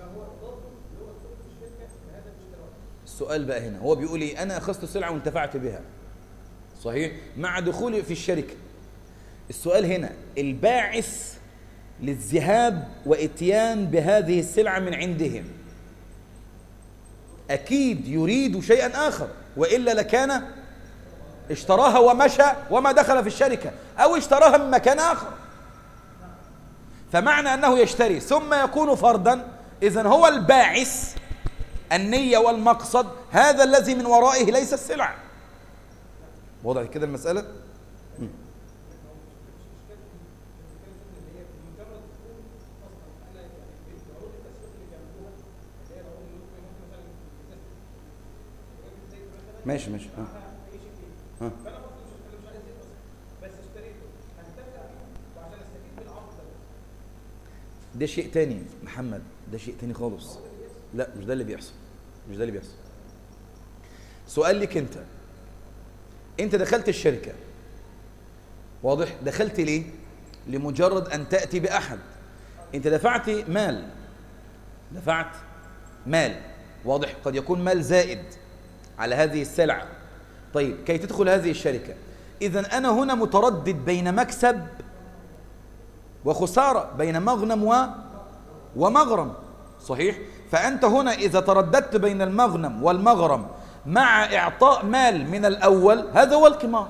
السؤال بقى هنا هو بيقول لي انا اخذت السلعه وانتفعت بها صحيح مع دخولي في الشركه السؤال هنا الباعث للذهاب واتيان بهذه السلعه من عندهم اكيد يريد شيئا اخر والا لكان اشتراها ومشى وما دخل في الشركه او اشتراها من مكان اخر فمعنى أنه يشتري ثم يكون فردا إذا هو الباعث النية والمقصد هذا الذي من ورائه ليس السلع وضع كده المسألة ماشي ماشي ها ها ده شيء تاني محمد ده شيء تاني خالص لا مش ده اللي بيحصل مش ده اللي بيحصل سؤال لك انت انت دخلت الشركة واضح دخلت ليه لمجرد ان تأتي بأحد انت دفعت مال دفعت مال واضح قد يكون مال زائد على هذه السلعة طيب كي تدخل هذه الشركة إذا أنا هنا متردد بين مكسب وخسارة بين مغنم و ومغرم صحيح فأنت هنا إذا ترددت بين المغنم والمغرم مع إعطاء مال من الأول هذا هو القمار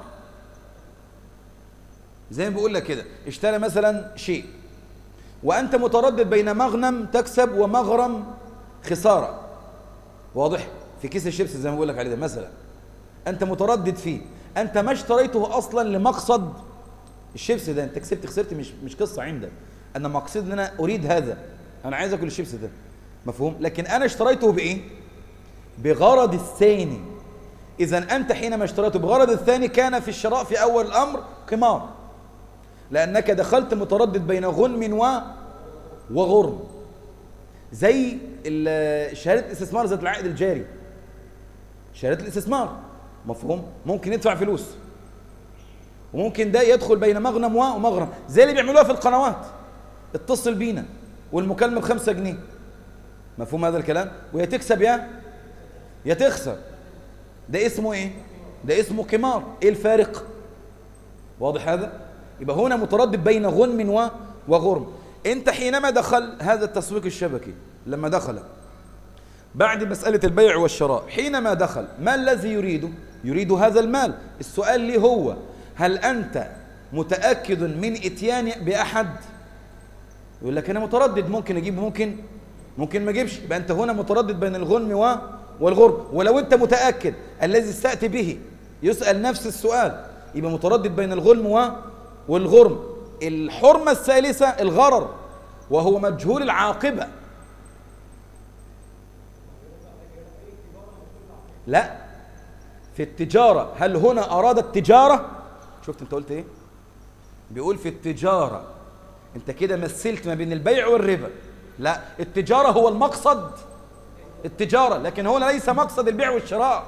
زي ما بقول لك كده اشترى مثلا شيء وأنت متردد بين مغنم تكسب ومغرم خسارة واضح في كيس الشيبس زي ما بقول لك عليه ده مثلا أنت متردد فيه أنت ما اشتريته أصلا لمقصد الشيبس ده انت كسبت خسرت مش مش قصه عندك انا مقصد ان انا اريد هذا انا عايز اكل الشيبس ده مفهوم لكن انا اشتريته بايه بغرض الثاني اذا انت حينما اشتريته بغرض الثاني كان في الشراء في اول الامر قمار لانك دخلت متردد بين غنم و وغرم زي شهاده الاستثمار ذات العائد الجاري شهاده الاستثمار مفهوم ممكن يدفع فلوس وممكن ده يدخل بين مغنم ومغرم زي اللي بيعملوها في القنوات اتصل بينا والمكالمة بخمسة جنيه مفهوم هذا الكلام ويا تكسب يا يا تخسر ده اسمه ايه ده اسمه قمار ايه الفارق واضح هذا يبقى هنا متردد بين غنم وغرم انت حينما دخل هذا التسويق الشبكي لما دخل بعد مسألة البيع والشراء حينما دخل ما الذي يريده يريد هذا المال السؤال لي هو هل أنت متأكد من إتيان بأحد يقول لك انا متردد ممكن اجيب ممكن ممكن ما اجيبش يبقى انت هنا متردد بين الغنم و والغرب ولو انت متاكد الذي استاتي به يسال نفس السؤال يبقى متردد بين الغنم و والغرم الحرمه الثالثه الغرر وهو مجهول العاقبه لا في التجاره هل هنا اراد التجاره شفت انت قلت ايه بيقول في التجاره انت كده مثلت ما بين البيع والربا لا التجارة هو المقصد التجارة لكن هو ليس مقصد البيع والشراء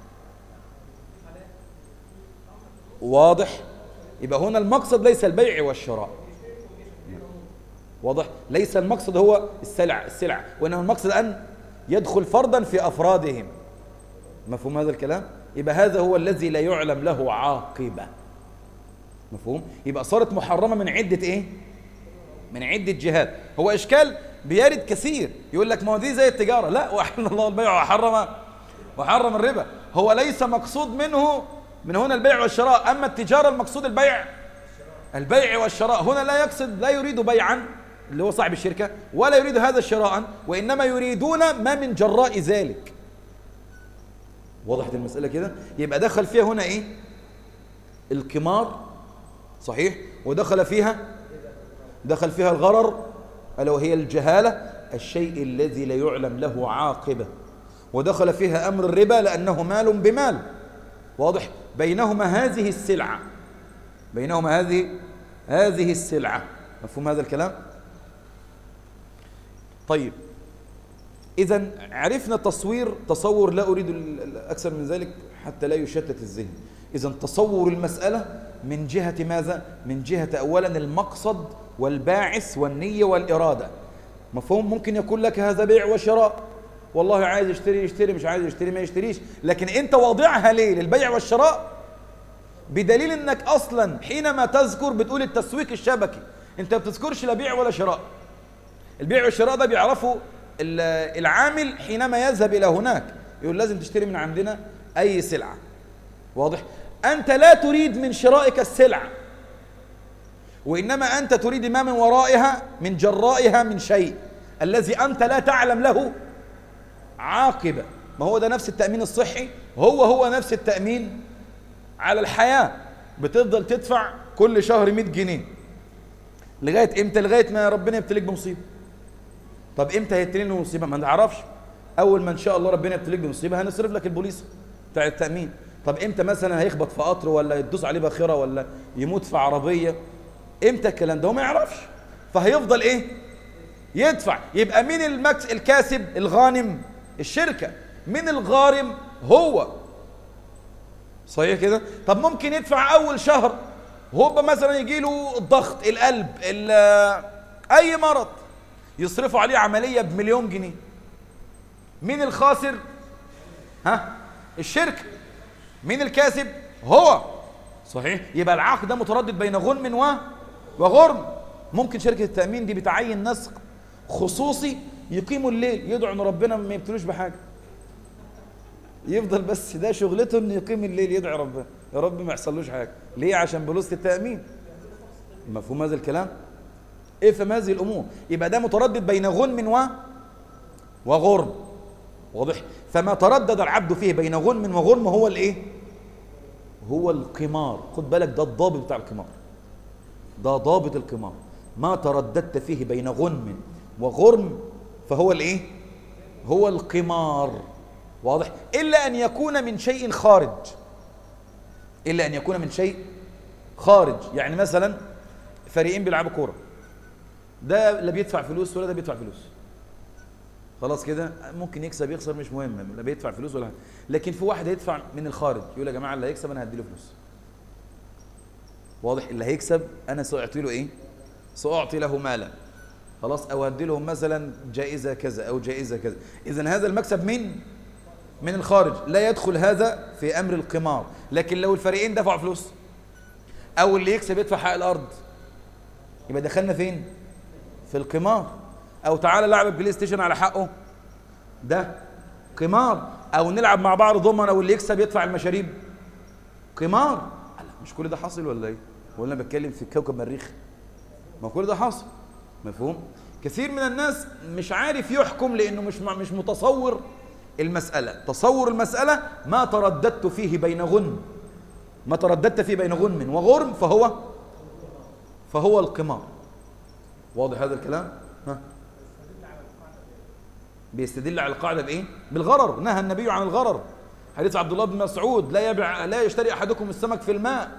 واضح يبقى هنا المقصد ليس البيع والشراء واضح ليس المقصد هو السلع السلع وانما المقصد ان يدخل فردا في افرادهم مفهوم هذا الكلام يبقى هذا هو الذي لا يعلم له عاقبه مفهوم يبقى صارت محرمه من عده ايه من عده جهات هو اشكال بيرد كثير يقول لك ما هو دي زي التجاره لا واحل الله البيع وحرم وحرم الربا هو ليس مقصود منه من هنا البيع والشراء اما التجاره المقصود البيع البيع والشراء هنا لا يقصد لا يريد بيعا اللي هو صاحب الشركه ولا يريد هذا شراء وانما يريدون ما من جراء ذلك وضحت المساله كده يبقى دخل فيها هنا ايه القمار صحيح ودخل فيها دخل فيها الغرر ألا وهي الجهالة الشيء الذي لا يعلم له عاقبة ودخل فيها أمر الربا لأنه مال بمال واضح بينهما هذه السلعة بينهما هذه هذه السلعة مفهوم هذا الكلام طيب إذا عرفنا تصوير تصور لا أريد أكثر من ذلك حتى لا يشتت الذهن إذا تصور المسألة من جهة ماذا؟ من جهة أولا المقصد والباعث والنية والإرادة مفهوم ممكن يكون لك هذا بيع وشراء والله عايز يشتري يشتري مش عايز يشتري ما يشتريش لكن انت واضعها ليه للبيع والشراء بدليل انك اصلا حينما تذكر بتقول التسويق الشبكي انت ما بتذكرش لا بيع ولا شراء البيع والشراء ده بيعرفه العامل حينما يذهب الى هناك يقول لازم تشتري من عندنا اي سلعه واضح انت لا تريد من شرائك السلعه وإنما أنت تريد ما من ورائها من جرائها من شيء الذي أنت لا تعلم له عاقبة ما هو ده نفس التأمين الصحي هو هو نفس التأمين على الحياة بتفضل تدفع كل شهر 100 جنيه لغاية امتى لغاية ما ربنا يبتليك بمصيبة طب امتى هيبتليني بمصيبة ما نعرفش اول ما ان شاء الله ربنا يبتليك بمصيبة هنصرف لك البوليس بتاع التأمين طب امتى مثلا هيخبط في قطر ولا يدوس عليه باخرة ولا يموت في عربية امتى الكلام ده هو ما يعرفش فهيفضل ايه يدفع يبقى مين المكس الكاسب الغانم الشركه مين الغارم هو صحيح كده طب ممكن يدفع اول شهر هو مثلا يجي له الضغط القلب اي مرض يصرفوا عليه عمليه بمليون جنيه مين الخاسر ها الشركه مين الكاسب هو صحيح يبقى العقد ده متردد بين غنم و وغرم ممكن شركة التأمين دي بتعين ناس خصوصي يقيموا الليل يدعوا ان ربنا ما يبتلوش بحاجة يفضل بس ده شغلته انه يقيم الليل يدعي ربنا يا رب ما يحصلوش حاجة ليه عشان بلوسة التأمين مفهوم هذا الكلام افهم هذه الامور يبقى ده متردد بين غنم و وغرم واضح فما تردد العبد فيه بين غنم وغرم هو الايه هو القمار خد بالك ده الضابط بتاع القمار ده ضابط القمار ما ترددت فيه بين غنم وغرم فهو الايه هو القمار واضح الا ان يكون من شيء خارج الا ان يكون من شيء خارج يعني مثلا فريقين بيلعبوا كوره ده لا بيدفع فلوس ولا ده بيدفع فلوس خلاص كده ممكن يكسب يخسر مش مهم لا بيدفع فلوس ولا لكن في واحد هيدفع من الخارج يقول يا جماعه اللي هيكسب انا هدي له فلوس واضح اللي هيكسب انا ساعطي له ايه ساعطي له مالا خلاص او هدي لهم مثلا جائزه كذا او جائزه كذا اذا هذا المكسب من من الخارج لا يدخل هذا في امر القمار لكن لو الفريقين دفعوا فلوس او اللي يكسب يدفع حق الارض يبقى دخلنا فين في القمار او تعالى لعب بلاي ستيشن على حقه ده قمار او نلعب مع بعض ضمنه واللي يكسب يدفع المشاريب قمار مش كل ده حاصل ولا ايه ولا انا بتكلم في كوكب مريخ ما كل ده حاصل مفهوم كثير من الناس مش عارف يحكم لانه مش مش متصور المسألة تصور المسألة ما ترددت فيه بين غنم ما ترددت فيه بين غنم وغرم فهو فهو القمار واضح هذا الكلام ها بيستدل على القاعدة بإيه بالغرر نهى النبي عن الغرر حديث عبد الله بن مسعود لا يبع لا يشتري أحدكم السمك في الماء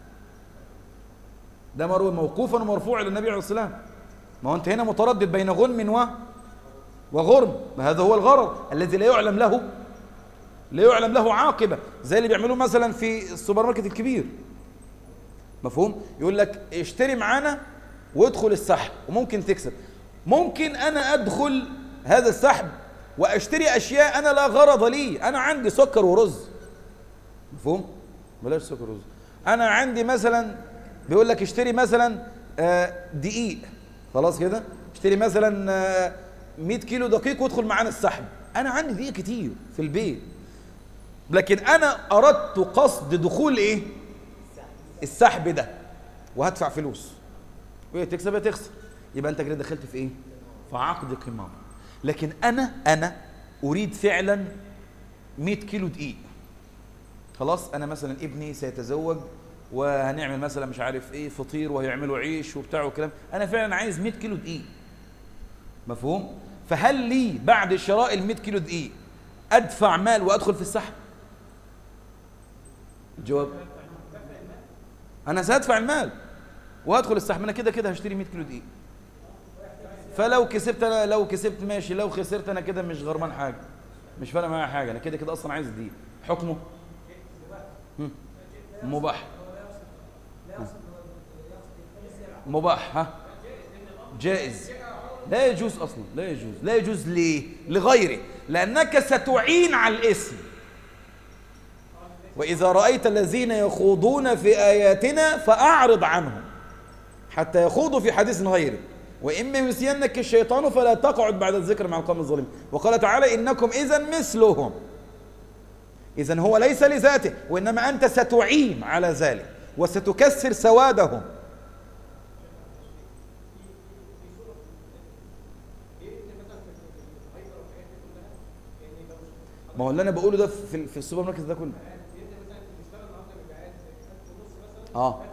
ده مروي موقوفا ومرفوعا للنبي عليه الصلاة والسلام ما هو أنت هنا متردد بين غنم و وغرم هذا هو الغرر الذي لا يعلم له لا يعلم له عاقبة زي اللي بيعملوه مثلا في السوبر ماركت الكبير مفهوم يقول لك اشتري معانا وادخل السحب وممكن تكسب ممكن انا ادخل هذا السحب واشتري اشياء انا لا غرض لي انا عندي سكر ورز مفهوم بلاش سكر ورز انا عندي مثلا بيقول لك اشتري مثلا آه، دقيق خلاص كده اشتري مثلا آه، 100 كيلو دقيق وادخل معانا السحب انا عندي دقيق كتير في البيت لكن انا اردت قصد دخول ايه السحب ده وهدفع فلوس وهي تكسب يا تخسر يبقى انت كده دخلت في ايه في عقد قمار لكن انا انا اريد فعلا 100 كيلو دقيق خلاص انا مثلا ابني سيتزوج وهنعمل مثلا مش عارف ايه فطير وهيعملوا عيش وبتاع وكلام انا فعلا عايز 100 كيلو دقيق مفهوم فهل لي بعد شراء ال 100 كيلو دقيق ادفع مال وادخل في السحب الجواب انا سادفع المال وادخل السحب انا كده كده هشتري 100 كيلو دقيق فلو كسبت انا لو كسبت ماشي لو خسرت انا كده مش غرمان حاجه مش فارق معايا حاجه انا كده كده اصلا عايز دقيق حكمه هم؟ مباح ها. مباح ها جائز لا يجوز اصلا لا يجوز لا يجوز ليه لغيره لانك ستعين على الاسم واذا رايت الذين يخوضون في اياتنا فاعرض عنهم حتى يخوضوا في حديث غيره واما ينسينك الشيطان فلا تقعد بعد الذكر مع القوم الظالمين وقال تعالى انكم اذا مثلهم اذا هو ليس لذاته وانما انت ستعين على ذلك وستكسر سوادهم ما هو اللي انا بقوله ده في في السوبر ماركت ده كله اه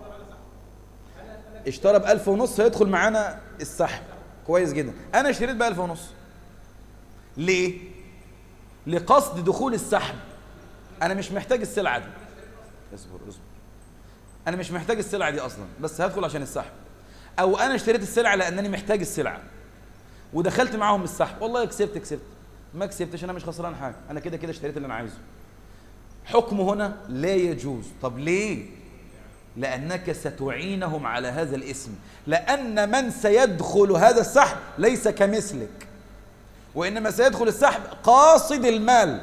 اشترى بألف ونص هيدخل معانا السحب كويس جدا انا اشتريت بألف ونص ليه لقصد دخول السحب انا مش محتاج السلعه دي اصبر اصبر انا مش محتاج السلعه دي اصلا بس هدخل عشان السحب او انا اشتريت السلعه لانني محتاج السلعه ودخلت معاهم السحب والله كسبت كسبت ما كسبتش انا مش خسران حاجه انا كده كده اشتريت اللي انا عايزه حكمه هنا لا يجوز طب ليه لانك ستعينهم على هذا الاسم لان من سيدخل هذا السحب ليس كمثلك وانما سيدخل السحب قاصد المال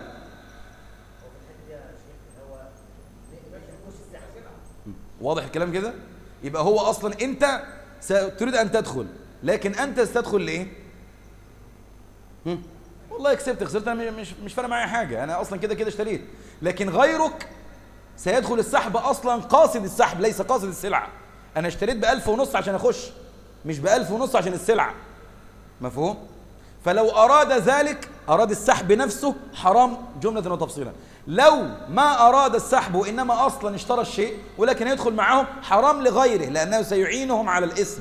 واضح الكلام كده يبقى هو اصلا انت تريد ان تدخل لكن انت ستدخل لايه هم؟ والله كسبت خسرت انا مش مش فارق معايا حاجه انا اصلا كده كده اشتريت لكن غيرك سيدخل السحب اصلا قاصد السحب ليس قاصد السلعه انا اشتريت بألف ونص عشان اخش مش بألف ونص عشان السلعه مفهوم فلو اراد ذلك اراد السحب نفسه حرام جمله وتفصيلا لو ما اراد السحب وانما اصلا اشترى الشيء ولكن يدخل معهم حرام لغيره لانه سيعينهم على الاسم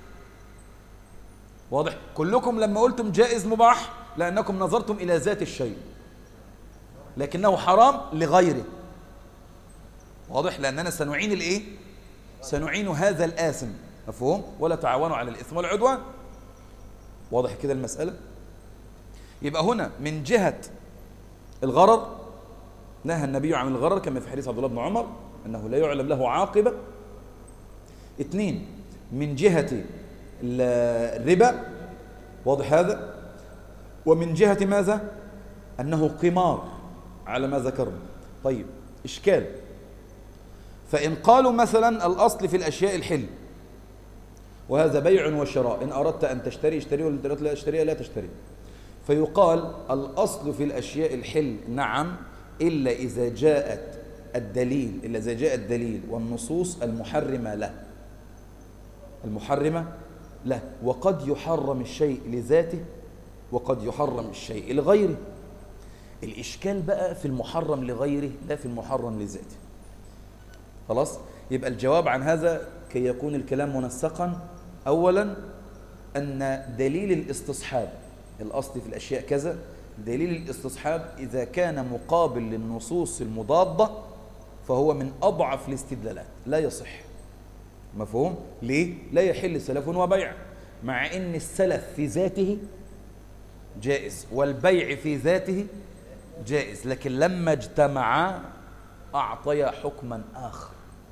واضح كلكم لما قلتم جائز مباح لأنكم نظرتم إلى ذات الشيء لكنه حرام لغيره واضح لأننا سنعين الإيه سنعين هذا الآثم مفهوم ولا تعاونوا على الإثم والعدوان واضح كده المسألة يبقى هنا من جهة الغرر نهى النبي عن الغرر كما في حديث عبد الله بن عمر أنه لا يعلم له عاقبة اثنين من جهة الربا واضح هذا ومن جهة ماذا أنه قمار على ما ذكرنا طيب إشكال فإن قالوا مثلا الأصل في الأشياء الحل وهذا بيع وشراء إن أردت أن تشتري اشتري وإن أردت لا تشتري لا تشتري فيقال الأصل في الأشياء الحل نعم إلا إذا جاءت الدليل إلا إذا جاء الدليل والنصوص المحرمة له المحرمة لا وقد يحرم الشيء لذاته وقد يحرم الشيء لغيره الإشكال بقى في المحرم لغيره لا في المحرم لذاته خلاص يبقى الجواب عن هذا كي يكون الكلام منسقا أولا أن دليل الاستصحاب الأصل في الأشياء كذا دليل الاستصحاب إذا كان مقابل للنصوص المضادة فهو من أضعف الاستدلالات لا يصح مفهوم؟ ليه؟ لا يحل سلف وبيع مع أن السلف في ذاته جائز والبيع في ذاته جائز لكن لما اجتمعا أعطيا حكما آخر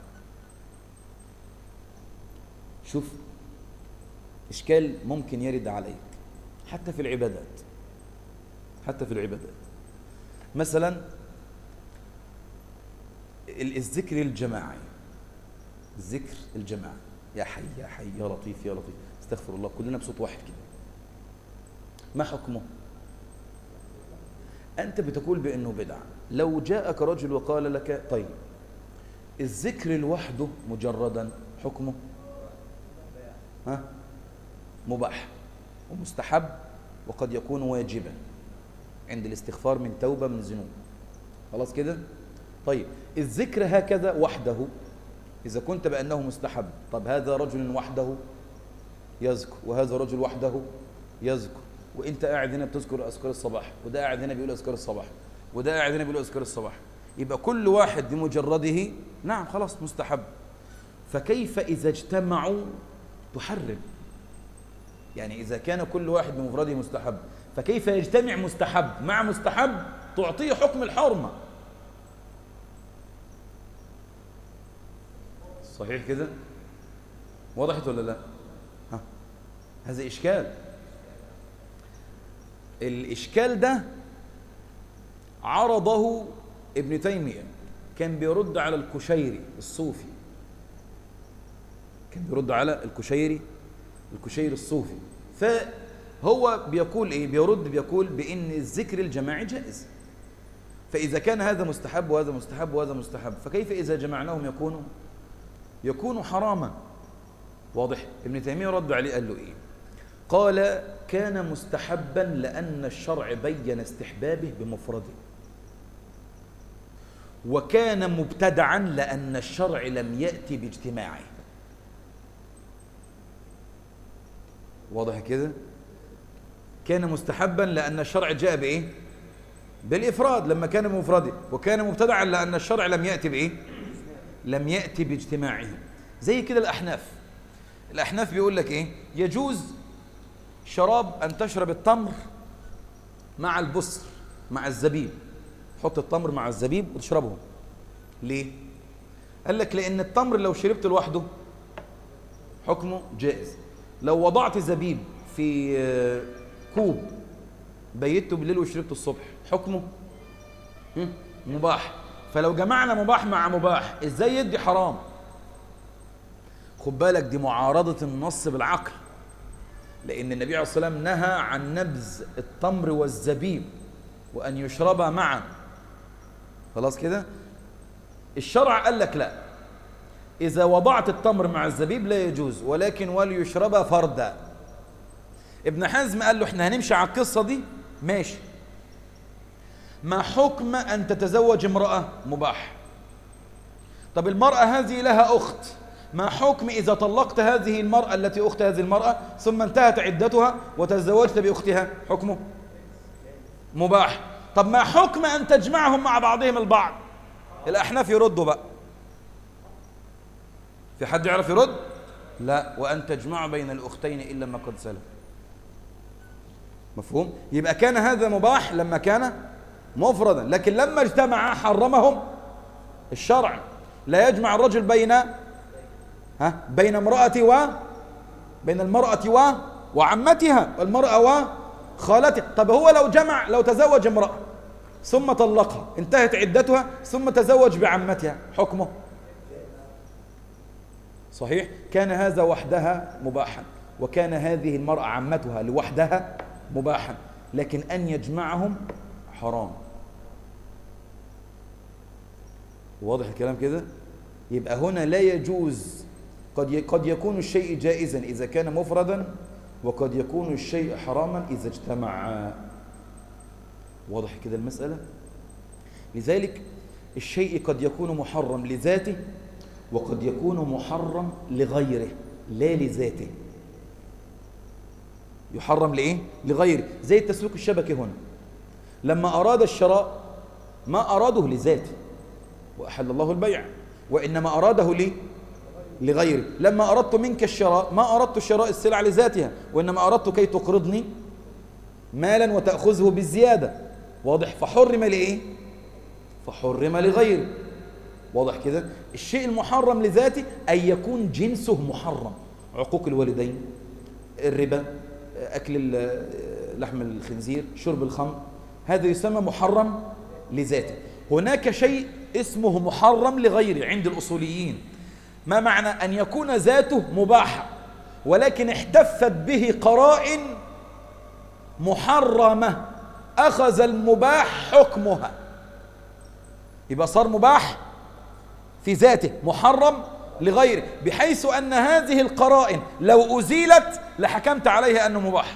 شوف إشكال ممكن يرد عليك حتى في العبادات حتى في العبادات مثلا الذكر الجماعي الذكر الجماعي يا حي يا حي يا لطيف يا لطيف استغفر الله كلنا بصوت واحد كده ما حكمه أنت بتقول بأنه بدعة لو جاءك رجل وقال لك طيب الذكر لوحده مجردا حكمه ها مباح ومستحب وقد يكون واجبا عند الاستغفار من توبة من ذنوب خلاص كده طيب الذكر هكذا وحده إذا كنت بأنه مستحب طب هذا رجل وحده يذكر وهذا رجل وحده يذكر وانت قاعد هنا بتذكر اذكار الصباح وده قاعد هنا بيقول اذكار الصباح وده قاعد هنا بيقول اذكار الصباح يبقى كل واحد بمجرده نعم خلاص مستحب فكيف اذا اجتمعوا تحرم يعني اذا كان كل واحد بمفرده مستحب فكيف يجتمع مستحب مع مستحب تعطيه حكم الحرمه صحيح كده وضحت ولا لا ها هذا اشكال الإشكال ده عرضه ابن تيمية كان بيرد على الكشيري الصوفي كان بيرد على الكشيري الكشيري الصوفي فهو بيقول ايه بيرد بيقول بان الذكر الجماعي جائز فاذا كان هذا مستحب وهذا مستحب وهذا مستحب فكيف اذا جمعناهم يكونوا يكونوا حراما واضح ابن تيميه رد عليه قال له ايه قال كان مستحبا لأن الشرع بين استحبابه بمفرده وكان مبتدعا لأن الشرع لم يأتي باجتماعه واضح كده كان مستحبا لأن الشرع جاء بإيه بالإفراد لما كان مفرده وكان مبتدعا لأن الشرع لم يأتي بإيه لم يأتي باجتماعه زي كده الأحناف الأحناف بيقول لك إيه يجوز شراب أن تشرب التمر مع البصر مع الزبيب حط التمر مع الزبيب وتشربهم ليه؟ قال لك لأن التمر لو شربت لوحده حكمه جائز لو وضعت زبيب في كوب بيته بالليل وشربته الصبح حكمه مباح فلو جمعنا مباح مع مباح ازاي يدي حرام خد بالك دي معارضة النص بالعقل لأن النبي عليه الصلاة والسلام نهى عن نبذ التمر والزبيب وأن يشربا معا خلاص كده الشرع قال لك لا إذا وضعت التمر مع الزبيب لا يجوز ولكن وليشربا فردا ابن حزم قال له احنا هنمشي على القصة دي ماشي ما حكم أن تتزوج امرأة مباح طب المرأة هذه لها أخت ما حكم إذا طلقت هذه المرأة التي أخت هذه المرأة ثم انتهت عدتها وتزوجت بأختها حكمه مباح طب ما حكم أن تجمعهم مع بعضهم البعض الأحناف يردوا بقى في حد يعرف يرد لا وأن تجمع بين الأختين إلا ما قد سلف مفهوم يبقى كان هذا مباح لما كان مفردا لكن لما اجتمع حرمهم الشرع لا يجمع الرجل بين ها بين امرأة و بين المرأة و وعمتها والمرأة وخالتها طب هو لو جمع لو تزوج امرأة ثم طلقها انتهت عدتها ثم تزوج بعمتها حكمه صحيح كان هذا وحدها مباحا وكان هذه المرأة عمتها لوحدها مباحا لكن أن يجمعهم حرام واضح الكلام كده يبقى هنا لا يجوز قد قد يكون الشيء جائزا إذا كان مفردا وقد يكون الشيء حراما إذا اجتمع واضح كده المسألة لذلك الشيء قد يكون محرم لذاته وقد يكون محرم لغيره لا لذاته يحرم لإيه؟ لغيره زي التسويق الشبكي هنا لما أراد الشراء ما أراده لذاته وأحل الله البيع وإنما أراده ليه؟ لغيره لما أردت منك الشراء ما أردت شراء السلع لذاتها وإنما أردت كي تقرضني مالا وتأخذه بالزيادة واضح فحرم لإيه؟ فحرم لغيره واضح كده الشيء المحرم لذاته أن يكون جنسه محرم عقوق الوالدين الربا أكل لحم الخنزير شرب الخمر هذا يسمى محرم لذاته هناك شيء اسمه محرم لغيره عند الأصوليين ما معنى أن يكون ذاته مباحة ولكن احتفت به قرائن محرمة أخذ المباح حكمها يبقى صار مباح في ذاته محرم لغيره بحيث أن هذه القرائن لو أزيلت لحكمت عليها أنه مباح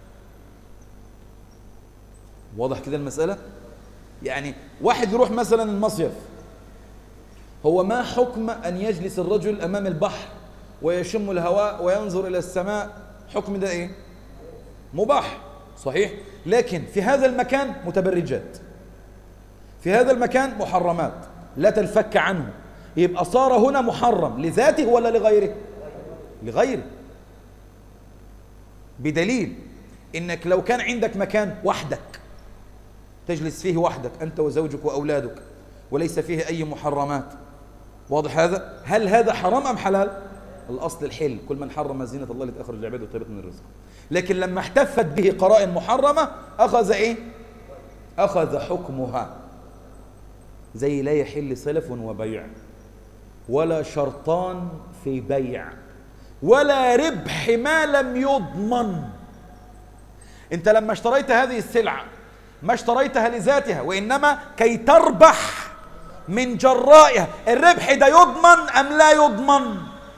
واضح كده المسألة يعني واحد يروح مثلا المصيف هو ما حكم أن يجلس الرجل أمام البحر ويشم الهواء وينظر إلى السماء حكم ده إيه مباح صحيح لكن في هذا المكان متبرجات في هذا المكان محرمات لا تنفك عنه يبقى صار هنا محرم لذاته ولا لغيره لغيره بدليل انك لو كان عندك مكان وحدك تجلس فيه وحدك انت وزوجك واولادك وليس فيه اي محرمات واضح هذا هل هذا حرام ام حلال الاصل الحل كل من حرم زينه الله لتاخرج العباد وطيبه من الرزق لكن لما احتفت به قرائن محرمه اخذ ايه اخذ حكمها زي لا يحل سلف وبيع ولا شرطان في بيع ولا ربح ما لم يضمن انت لما اشتريت هذه السلعة ما اشتريتها لذاتها وإنما كي تربح من جرائها الربح ده يضمن أم لا يضمن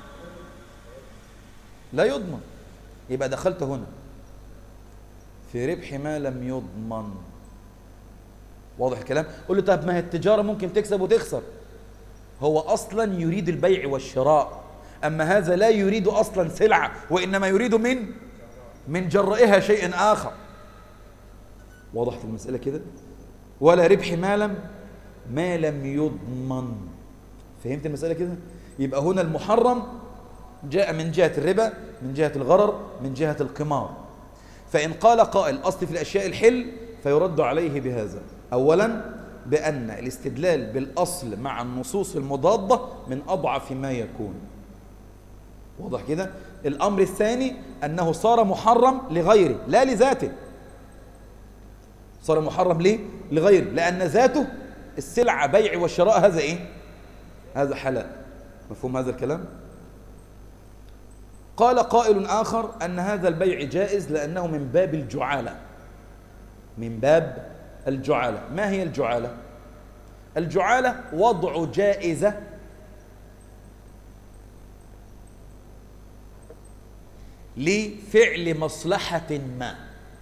لا يضمن يبقى دخلت هنا في ربح ما لم يضمن واضح الكلام قول له طب ما هي التجارة ممكن تكسب وتخسر هو أصلا يريد البيع والشراء أما هذا لا يريد أصلا سلعة وإنما يريد من من جرائها شيء آخر وضحت المسألة كده ولا ربح ما لم ما لم يضمن فهمت المسألة كده يبقى هنا المحرم جاء من جهة الربا من جهة الغرر من جهة القمار فإن قال قائل أصل في الأشياء الحل فيرد عليه بهذا أولا بأن الاستدلال بالأصل مع النصوص المضادة من أضعف ما يكون واضح كده الأمر الثاني أنه صار محرم لغيره لا لذاته صار محرم ليه لغيره لأن ذاته السلعة بيع والشراء هذا إيه هذا حلال مفهوم هذا الكلام قال قائل آخر أن هذا البيع جائز لأنه من باب الجعالة من باب الجعالة ما هي الجعالة الجعالة وضع جائزة لفعل مصلحة ما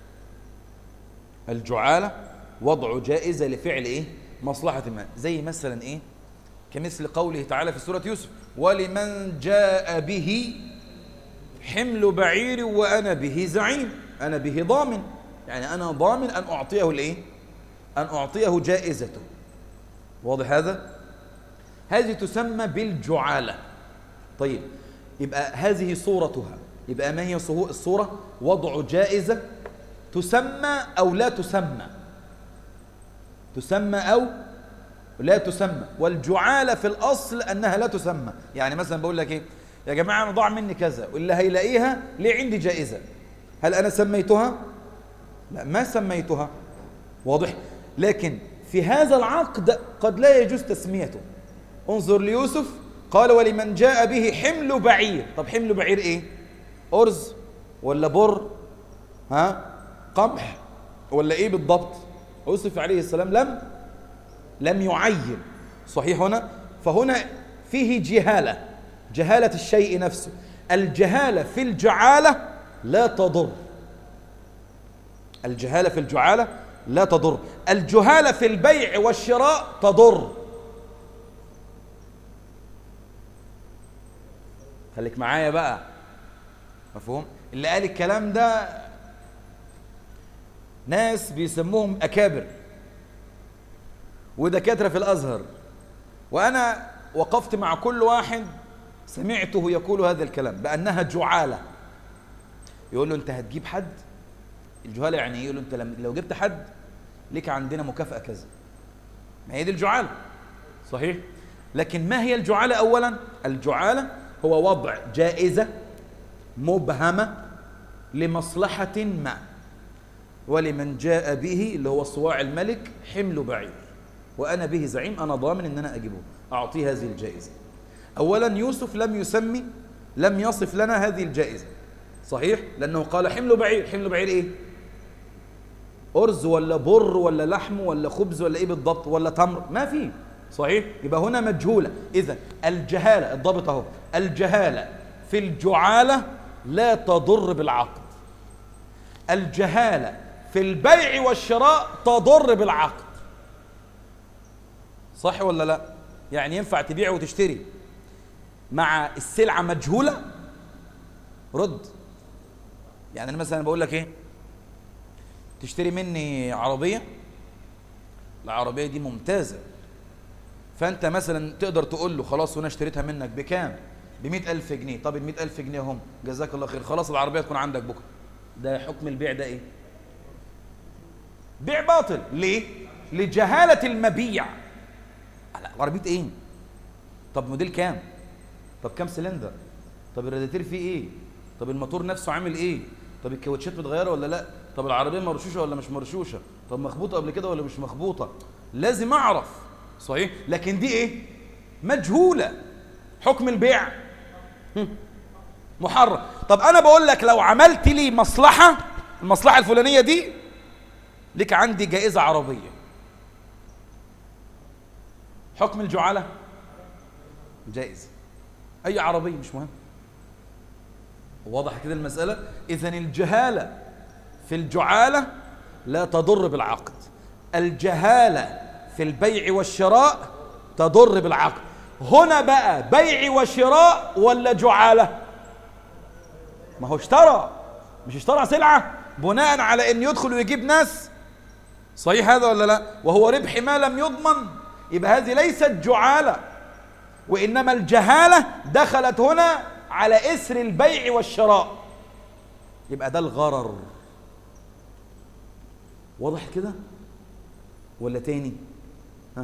الجعالة وضع جائزة لفعل إيه؟ مصلحة ما زي مثلا إيه؟ كمثل قوله تعالى في سورة يوسف ولمن جاء به حمل بعير وأنا به زعيم أنا به ضامن يعني أنا ضامن أن أعطيه الإيه؟ أن أعطيه جائزته واضح هذا؟ هذه تسمى بالجعالة طيب يبقى هذه صورتها يبقى ما هي الصورة؟ وضع جائزة تسمى أو لا تسمى تسمى أو لا تسمى والجعالة في الأصل أنها لا تسمى يعني مثلا بقول لك إيه يا جماعة أنا ضاع مني كذا واللي هيلاقيها ليه عندي جائزة هل أنا سميتها؟ لا ما سميتها واضح لكن في هذا العقد قد لا يجوز تسميته انظر ليوسف قال ولمن جاء به حمل بعير طب حمل بعير ايه أرز ولا بر ها قمح ولا ايه بالضبط يوسف عليه السلام لم لم يعين صحيح هنا فهنا فيه جهالة جهالة الشيء نفسه الجهالة في الجعالة لا تضر الجهالة في الجعالة لا تضر الجهالة في البيع والشراء تضر خليك معايا بقى مفهوم اللي قال الكلام ده ناس بيسموهم أكابر ودكاترة في الأزهر وأنا وقفت مع كل واحد سمعته يقول هذا الكلام بأنها جعالة يقول له أنت هتجيب حد الجهالة يعني إيه؟ يقول له أنت لو جبت حد لك عندنا مكافأة كذا ما هي دي الجعالة صحيح لكن ما هي الجعالة أولا الجعالة هو وضع جائزة مبهمة لمصلحة ما ولمن جاء به اللي هو صواع الملك حمل بعير وأنا به زعيم أنا ضامن أن أنا أجيبه أعطيه هذه الجائزة أولا يوسف لم يسمي لم يصف لنا هذه الجائزة صحيح لأنه قال حمل بعير حمل بعير إيه أرز ولا بر ولا لحم ولا خبز ولا إيه بالضبط ولا تمر ما في صحيح يبقى هنا مجهولة إذا الجهالة الضابط أهو الجهالة في الجعالة لا تضر بالعقد الجهالة في البيع والشراء تضر بالعقد صح ولا لا يعني ينفع تبيع وتشتري مع السلعة مجهولة رد يعني أنا مثلا بقول لك إيه تشتري مني عربية العربية دي ممتازة فأنت مثلا تقدر تقول له خلاص وأنا اشتريتها منك بكام بمئة ألف جنيه طب المئة ألف جنيه هم جزاك الله خير خلاص العربية تكون عندك بكرة ده حكم البيع ده إيه بيع باطل ليه لجهالة المبيع عربية إيه طب موديل كام طب كام سلندر طب الراديتير فيه إيه طب الموتور نفسه عامل إيه طب الكاوتشات متغيرة ولا لا طب العربية مرشوشة ولا مش مرشوشة طب مخبوطة قبل كده ولا مش مخبوطة لازم أعرف صحيح لكن دي إيه مجهولة حكم البيع محرم طب أنا بقول لك لو عملت لي مصلحة المصلحة الفلانية دي لك عندي جائزة عربية حكم الجعالة جائز أي عربية مش مهم واضح كده المسألة إذا الجهالة في الجعالة لا تضر بالعقد الجهالة في البيع والشراء تضر بالعقد هنا بقى بيع وشراء ولا جعالة ما هو اشترى مش اشترى سلعة بناء على ان يدخل ويجيب ناس صحيح هذا ولا لا وهو ربح ما لم يضمن يبقى هذه ليست جعالة وإنما الجهالة دخلت هنا على إسر البيع والشراء يبقى ده الغرر واضح كده ولا تاني ها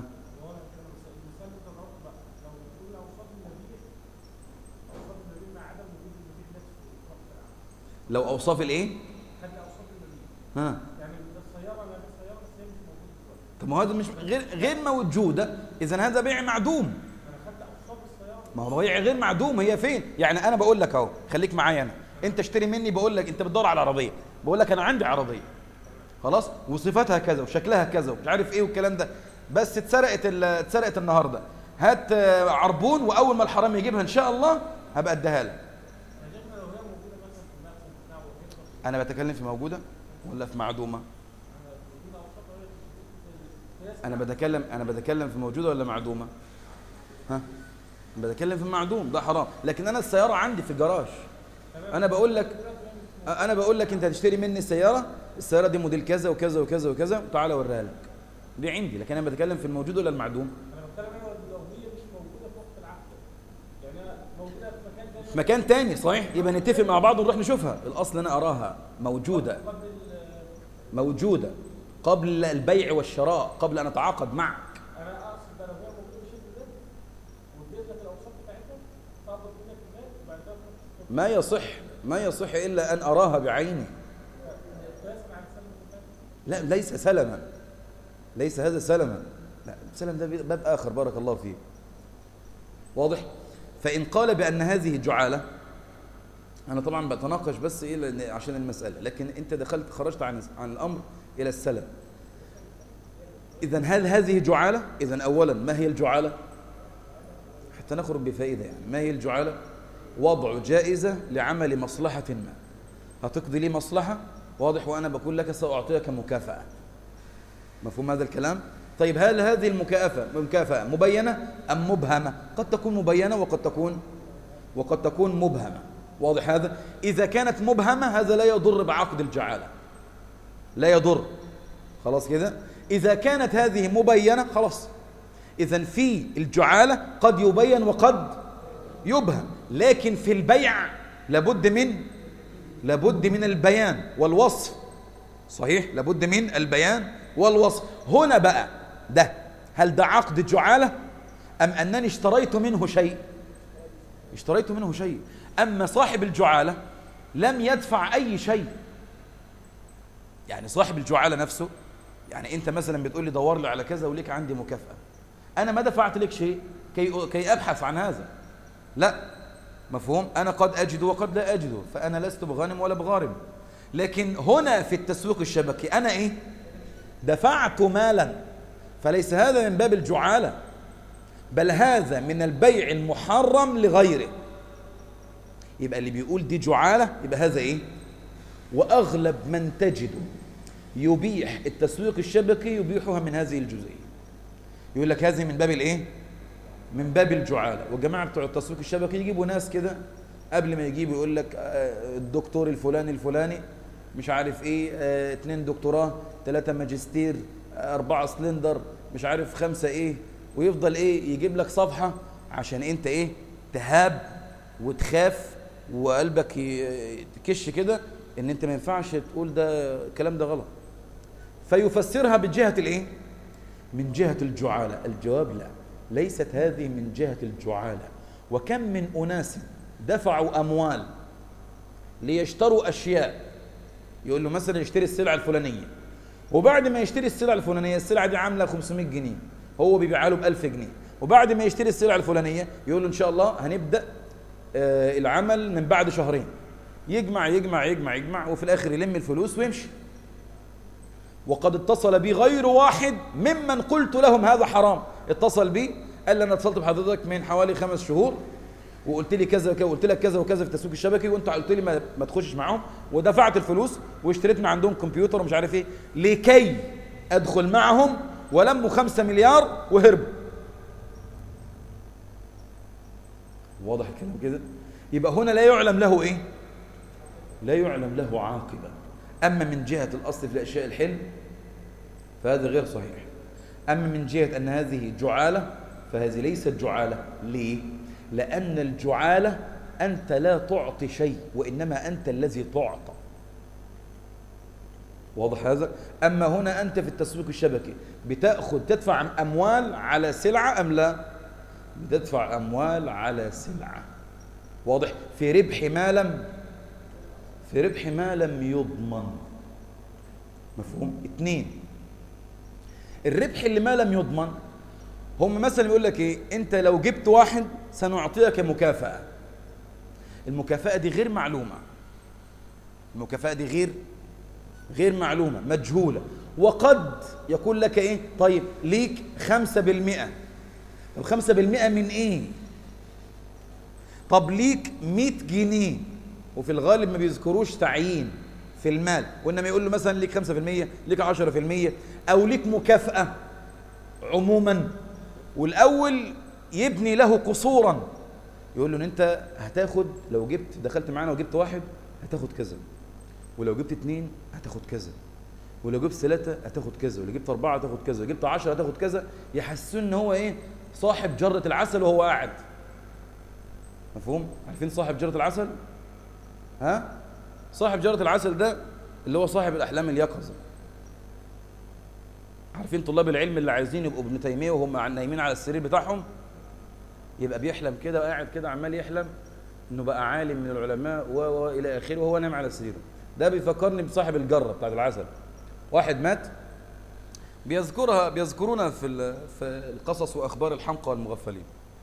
لو اوصاف الايه ها طب ما هذا مش غير غير موجوده اذا هذا بيع معدوم ما هو بيع غير معدوم هي فين يعني انا بقول لك اهو خليك معايا انا انت اشتري مني بقول لك انت بتدور على عربيه بقول لك انا عندي عربيه خلاص وصفاتها كذا وشكلها كذا ومش عارف ايه والكلام ده بس اتسرقت اتسرقت النهارده هات عربون واول ما الحرام يجيبها ان شاء الله هبقى اديها لك انا بتكلم في موجوده ولا في معدومه انا بتكلم انا بتكلم في موجوده ولا معدومه ها بتكلم في معدوم ده حرام لكن انا السياره عندي في الجراج انا بقول لك انا بقول لك انت هتشتري مني السياره السياره دي موديل كذا وكذا وكذا وكذا وتعالى اوريها لك دي عندي لكن انا بتكلم في الموجود ولا المعدوم انا بتكلم انا لو هي مش موجوده في وقت العقد يعني انا موجوده في مكان تاني في مكان تاني صحيح يبقى نتفق مع بعض ونروح نشوفها الاصل انا اراها موجوده قبل ال- موجوده قبل البيع والشراء قبل ان اتعاقد معك انا اقصد ده لو هي موجوده شبه ده واديت لك الاوصاف بتاعتها تقبض منك المال وبعد كده تروح ما يصح ما يصح الا ان اراها بعيني قياسا على السنه اللي فاتت لا ليس سلما ليس هذا سلما لا السلم ده باب آخر بارك الله فيه واضح فإن قال بأن هذه جعالة أنا طبعا بتناقش بس إيه لأن- عشان المسألة لكن أنت دخلت خرجت عن عن الأمر إلى السلم إذا هل هذه جعالة؟ إذا أولا ما هي الجعالة؟ حتى نخرج بفائدة يعني ما هي الجعالة وضع جائزة لعمل مصلحة ما هتقضي لي مصلحة واضح وأنا بقول لك سأعطيك مكافأة مفهوم هذا الكلام طيب هل هذه المكافأة مكافأة مبينة أم مبهمة قد تكون مبينة وقد تكون وقد تكون مبهمة واضح هذا إذا كانت مبهمة هذا لا يضر بعقد الجعالة لا يضر خلاص كده إذا كانت هذه مبينة خلاص إذا في الجعالة قد يبين وقد يبهم لكن في البيع لابد من لابد من البيان والوصف صحيح لابد من البيان والوصف هنا بقى ده هل ده عقد جعالة أم أنني اشتريت منه شيء اشتريت منه شيء أما صاحب الجعالة لم يدفع أي شيء يعني صاحب الجعالة نفسه يعني أنت مثلا بتقول لي دور لي على كذا وليك عندي مكافأة أنا ما دفعت لك شيء كي, كي أبحث عن هذا لا مفهوم أنا قد أجد وقد لا أجد فأنا لست بغانم ولا بغارم لكن هنا في التسويق الشبكي أنا إيه دفعت مالا فليس هذا من باب الجعالة بل هذا من البيع المحرم لغيره يبقى اللي بيقول دي جعالة يبقى هذا إيه وأغلب من تجده يبيح التسويق الشبكي يبيحها من هذه الجزئية يقول لك هذه من باب الإيه من باب الجعالة والجماعة بتوع التسويق الشبكي يجيبوا ناس كده قبل ما يجيبوا يقول لك آه، الدكتور الفلاني الفلاني مش عارف ايه اه اتنين دكتوراه ثلاثة ماجستير آه، أربعة سلندر مش عارف خمسة ايه ويفضل ايه يجيب لك صفحة عشان انت ايه تهاب وتخاف وقلبك ي- تكش كده ان انت ما ينفعش تقول ده الكلام ده غلط فيفسرها بجهة الايه من جهة الجعالة الجواب لا ليست هذه من جهة الجعالة وكم من أناس دفعوا أموال ليشتروا أشياء يقول له مثلا اشتري السلعة الفلانية وبعد ما يشتري السلعة الفلانية السلعة دي عاملة 500 جنيه هو بيبيعها له ب 1000 جنيه وبعد ما يشتري السلعة الفلانية يقول له إن شاء الله هنبدأ آه، العمل من بعد شهرين يجمع يجمع يجمع يجمع وفي الآخر يلم الفلوس ويمشي وقد اتصل بي غير واحد ممن قلت لهم هذا حرام اتصل بي قال لي انا اتصلت بحضرتك من حوالي خمس شهور وقلت لي كذا وكذا وقلت لك كذا وكذا في التسويق الشبكي وانت قلت لي ما, ما تخشش معاهم ودفعت الفلوس واشتريت من عندهم كمبيوتر ومش عارف ايه لكي ادخل معهم ولموا خمسة مليار وهربوا واضح الكلام كده يبقى هنا لا يعلم له ايه لا يعلم له عاقبة أما من جهة الأصل في الأشياء الحلم فهذا غير صحيح أما من جهة أن هذه جعالة فهذه ليست جعالة ليه؟ لأن الجعالة أنت لا تعطي شيء وإنما أنت الذي تعطى واضح هذا؟ أما هنا أنت في التسويق الشبكي بتأخذ تدفع أموال على سلعة أم لا؟ بتدفع أموال على سلعة واضح؟ في ربح ما لم في ربح ما لم يضمن مفهوم؟ اتنين الربح اللي ما لم يضمن هم مثلا يقول لك ايه انت لو جبت واحد سنعطيك مكافأة المكافأة دي غير معلومة المكافأة دي غير غير معلومة مجهولة وقد يقول لك ايه طيب ليك خمسة بالمئة طب خمسة بالمئة من ايه طب ليك مئة جنيه وفي الغالب ما بيذكروش تعيين في المال وانما يقول له مثلا ليك 5% ليك 10% او ليك مكافأة عموما والاول يبني له قصورا يقول له ان انت هتاخد لو جبت دخلت معانا وجبت واحد هتاخد كذا ولو جبت اتنين هتاخد كذا ولو جبت ثلاثة هتاخد كذا ولو جبت أربعة هتاخد كذا ولو جبت عشرة هتاخد كذا يحسسون ان هو ايه صاحب جرة العسل وهو قاعد مفهوم عارفين صاحب جرة العسل ها صاحب جرة العسل ده اللي هو صاحب الأحلام اليقظة عارفين طلاب العلم اللي عايزين يبقوا ابن تيمية وهم نايمين على السرير بتاعهم يبقى بيحلم كده وقاعد كده عمال يحلم انه بقى عالم من العلماء و و الى اخره وهو نايم على سريره ده بيفكرني بصاحب الجرة بتاعت العسل واحد مات بيذكرها بيذكرونها في ال- في القصص واخبار الحمقى والمغفلين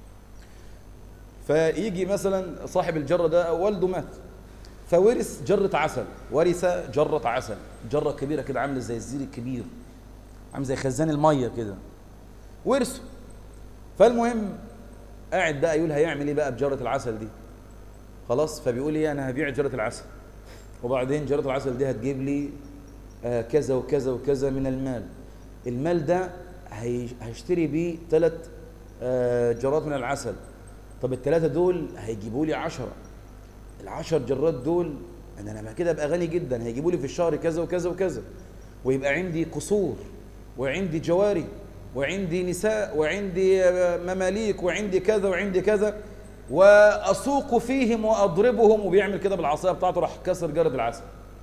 فيجي مثلا صاحب الجرة ده والده مات فورث جرة عسل ورث جرة عسل جرة كبيرة كده عاملة زي الزير الكبير عامل زي خزان المية كده ورثه فالمهم قاعد بقى يقول هيعمل ايه بقى بجره العسل دي خلاص فبيقول ايه انا هبيع جره العسل وبعدين جره العسل دي هتجيب لي آه كذا وكذا وكذا من المال المال ده هي- هشتري بيه ثلاث جرات من العسل طب الثلاثه دول هيجيبوا لي عشرة العشر جرات دول انا لما كده ابقى غني جدا هيجيبوا لي في الشهر كذا وكذا وكذا ويبقى عندي قصور وعندي جواري وعندي نساء وعندي آه، مماليك وعندي كذا وعندي كذا واسوق فيهم واضربهم وبيعمل كده بالعصايه بتاعته راح كسر جرد العسل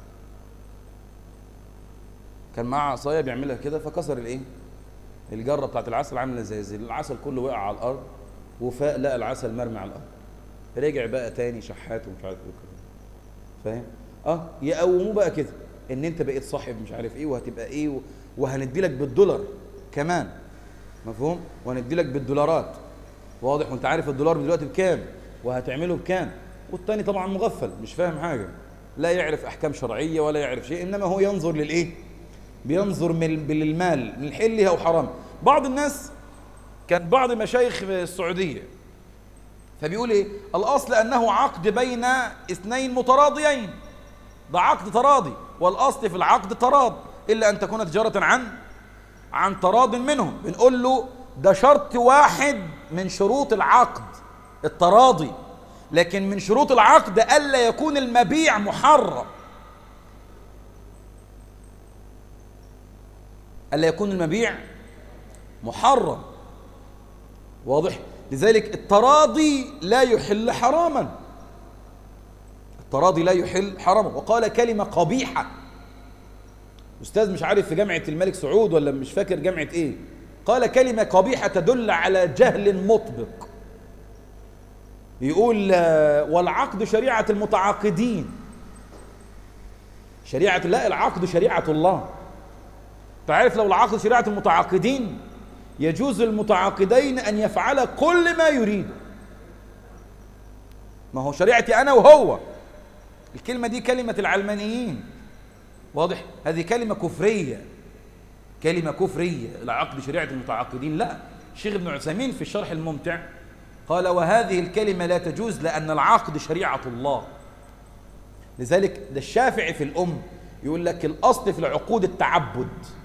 كان معاه عصايه بيعملها كده فكسر الايه الجره بتاعت العسل عامله زي زي العسل كله وقع على الارض وفاق لقى العسل مرمي على الارض رجع بقى تاني شحات ومش عارف ايه وكده فاهم اه يقوموه بقى كده ان انت بقيت صاحب مش عارف ايه وهتبقى ايه و... وهندي لك بالدولار كمان مفهوم وهندي لك بالدولارات واضح وانت عارف الدولار دلوقتي بكام وهتعمله بكام والتاني طبعا مغفل مش فاهم حاجه لا يعرف احكام شرعيه ولا يعرف شيء انما هو ينظر للايه بينظر من للمال من حله او حرام بعض الناس كان بعض مشايخ في السعوديه فبيقول ايه الاصل انه عقد بين اثنين متراضيين ده عقد تراضي والاصل في العقد تراض الا ان تكون تجاره عن عن تراض منهم بنقول له ده شرط واحد من شروط العقد التراضي لكن من شروط العقد الا يكون المبيع محرم الا يكون المبيع محرم واضح لذلك التراضي لا يحل حراما التراضي لا يحل حراما وقال كلمة قبيحة أستاذ مش عارف في جامعة الملك سعود ولا مش فاكر جامعة إيه قال كلمة قبيحة تدل على جهل مطبق يقول آه، والعقد شريعة المتعاقدين شريعة لا العقد شريعة الله تعرف لو العقد شريعة المتعاقدين يجوز للمتعاقدين أن يفعل كل ما يريد ما هو شريعتي أنا وهو الكلمة دي كلمة العلمانيين واضح هذه كلمة كفرية كلمة كفرية العقد شريعة المتعاقدين لا الشيخ ابن عثيمين في الشرح الممتع قال وهذه الكلمة لا تجوز لأن العقد شريعة الله لذلك ده الشافعي في الأم يقول لك الأصل في العقود التعبد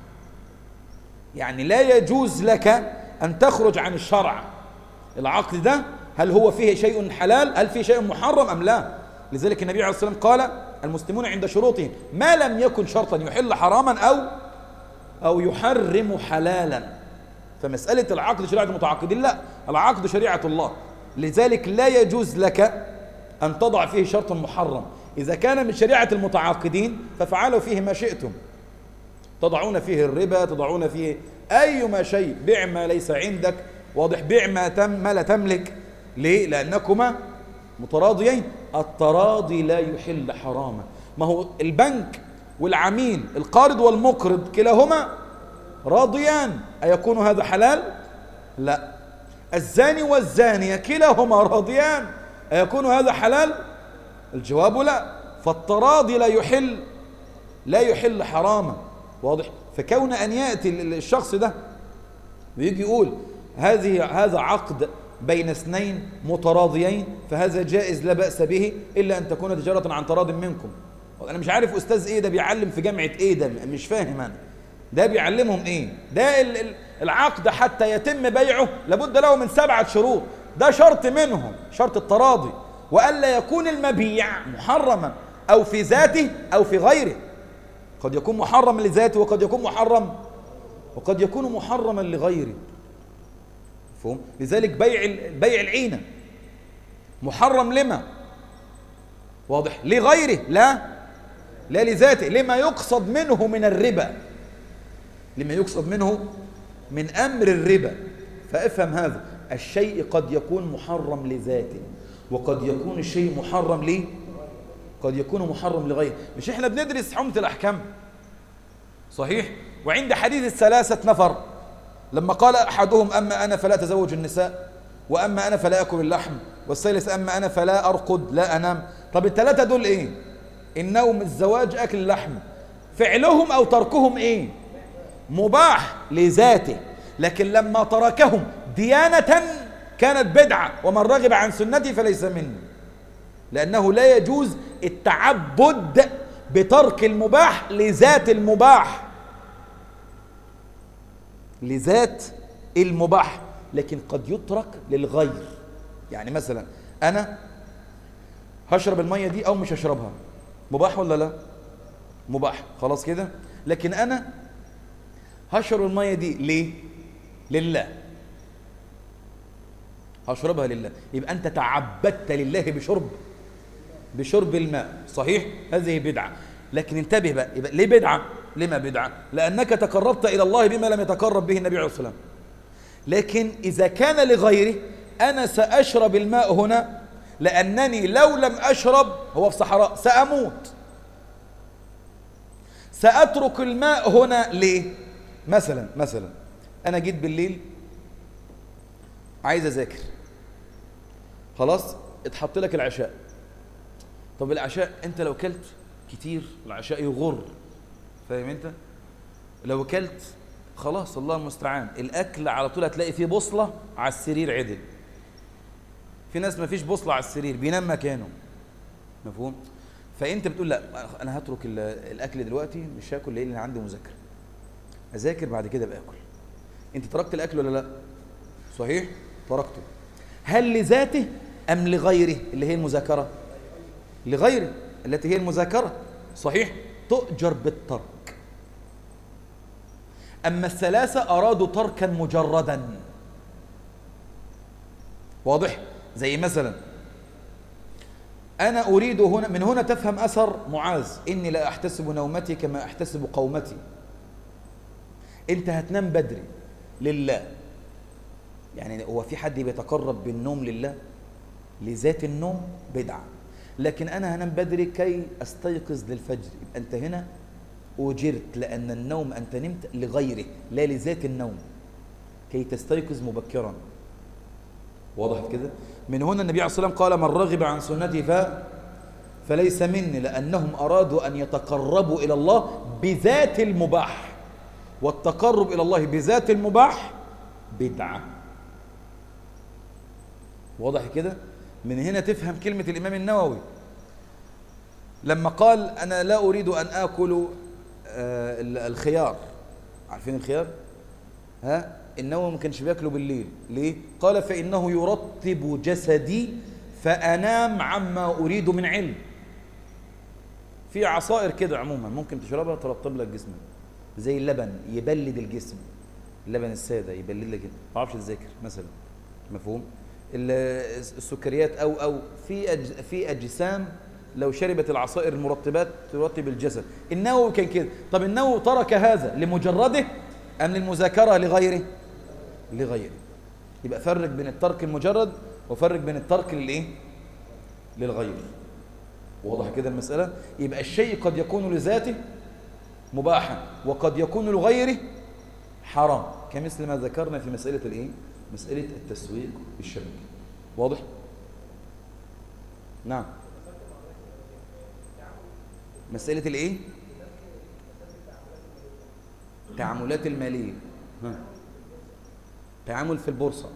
يعني لا يجوز لك أن تخرج عن الشرع العقد ده هل هو فيه شيء حلال هل فيه شيء محرم أم لا لذلك النبي عليه الصلاة والسلام قال المسلمون عند شروطهم ما لم يكن شرطا يحل حراما أو أو يحرم حلالا فمسألة العقد شريعة المتعاقدين لا العقد شريعة الله لذلك لا يجوز لك أن تضع فيه شرط محرم إذا كان من شريعة المتعاقدين ففعلوا فيه ما شئتم تضعون فيه الربا تضعون فيه أيما شيء بيع ما ليس عندك واضح بيع ما, تم ما لا تملك ليه؟ لأنكما متراضيين التراضي لا يحل حراما ما هو البنك والعميل القارض والمقرض كلاهما راضيان أيكون هذا حلال؟ لا الزاني والزانية كلاهما راضيان أيكون هذا حلال؟ الجواب لا فالتراضي لا يحل لا يحل حراما واضح فكون أن يأتي الشخص ده ويجي يقول هذه هذا عقد بين اثنين متراضيين فهذا جائز لا بأس به إلا أن تكون تجارة عن تراض منكم أنا مش عارف أستاذ إيه ده بيعلم في جامعة إيه ده مش فاهم أنا ده بيعلمهم إيه ده ال- ال- العقد حتى يتم بيعه لابد له من سبعة شروط ده شرط منهم شرط التراضي وألا يكون المبيع محرما أو في ذاته أو في غيره قد يكون محرم لذاته وقد يكون محرم وقد يكون محرما لغيره مفهوم لذلك بيع ال- بيع العينة محرم لما واضح لغيره لا لا لذاته لما يقصد منه من الربا لما يقصد منه من أمر الربا فافهم هذا الشيء قد يكون محرم لذاته وقد يكون الشيء محرم ليه قد يكون محرم لغيره مش احنا بندرس حمة الأحكام صحيح وعند حديث الثلاثة نفر لما قال أحدهم أما أنا فلا أتزوج النساء وأما أنا فلا أكل اللحم والثالث أما أنا فلا أرقد لا أنام طب الثلاثة دول إيه النوم الزواج أكل اللحم فعلهم أو تركهم إيه مباح لذاته لكن لما تركهم ديانة كانت بدعة ومن رغب عن سنتي فليس مني لأنه لا يجوز التعبد بترك المباح لذات المباح لذات المباح لكن قد يترك للغير يعني مثلا أنا هشرب المية دي أو مش هشربها مباح ولا لا مباح خلاص كده لكن أنا هشرب المية دي ليه لله هشربها لله يبقى أنت تعبدت لله بشرب بشرب الماء صحيح هذه بدعة لكن انتبه بقى يبقى ليه بدعة لما بدعة لأنك تقربت إلى الله بما لم يتقرب به النبي عليه الصلاة والسلام لكن إذا كان لغيره أنا سأشرب الماء هنا لأنني لو لم أشرب هو في صحراء سأموت سأترك الماء هنا ليه مثلا مثلا أنا جيت بالليل عايز أذاكر خلاص اتحط لك العشاء طب العشاء انت لو كلت كتير العشاء يغر فاهم انت لو كلت خلاص الله المستعان الاكل على طول هتلاقي فيه بوصله على السرير عدل في ناس ما فيش بوصله على السرير بينام مكانه مفهوم فانت بتقول لا انا هترك الاكل دلوقتي مش هاكل لان انا عندي مذاكره اذاكر بعد كده باكل انت تركت الاكل ولا لا صحيح تركته هل لذاته ام لغيره اللي هي المذاكره لغيره التي هي المذاكرة صحيح تؤجر بالترك أما الثلاثة أرادوا تركا مجردا واضح زي مثلا أنا أريد هنا من هنا تفهم أثر معاذ إني لا أحتسب نومتي كما أحتسب قومتي أنت هتنام بدري لله يعني هو في حد بيتقرب بالنوم لله لذات النوم بدعه لكن أنا هنام بدري كي أستيقظ للفجر يبقى أنت هنا أجرت لأن النوم أنت نمت لغيره لا لذات النوم كي تستيقظ مبكرا وضحت كده من هنا النبي عليه الصلاة والسلام قال من رغب عن سنتي ف فليس مني لأنهم أرادوا أن يتقربوا إلى الله بذات المباح والتقرب إلى الله بذات المباح بدعة واضح كده من هنا تفهم كلمة الإمام النووي لما قال أنا لا أريد أن آكل الخيار عارفين الخيار ها النووي ما كانش بياكله بالليل ليه قال فإنه يرطب جسدي فأنام عما أريد من علم في عصائر كده عموما ممكن تشربها ترطب لك جسمك زي اللبن يبلد الجسم اللبن السادة يبلد لك ما تعرفش تذاكر مثلا مفهوم السكريات او او في أج في اجسام لو شربت العصائر المرطبات ترطب الجسد النووي كان كده طب النووي ترك هذا لمجرده ام للمذاكره لغيره لغيره يبقى فرق بين الترك المجرد وفرق بين الترك للايه للغير واضح كده المساله يبقى الشيء قد يكون لذاته مباحا وقد يكون لغيره حرام كمثل ما ذكرنا في مساله الايه مسألة التسويق بالشبكة واضح؟ نعم مسألة الايه؟ التعاملات المالية ها. تعامل في البورصة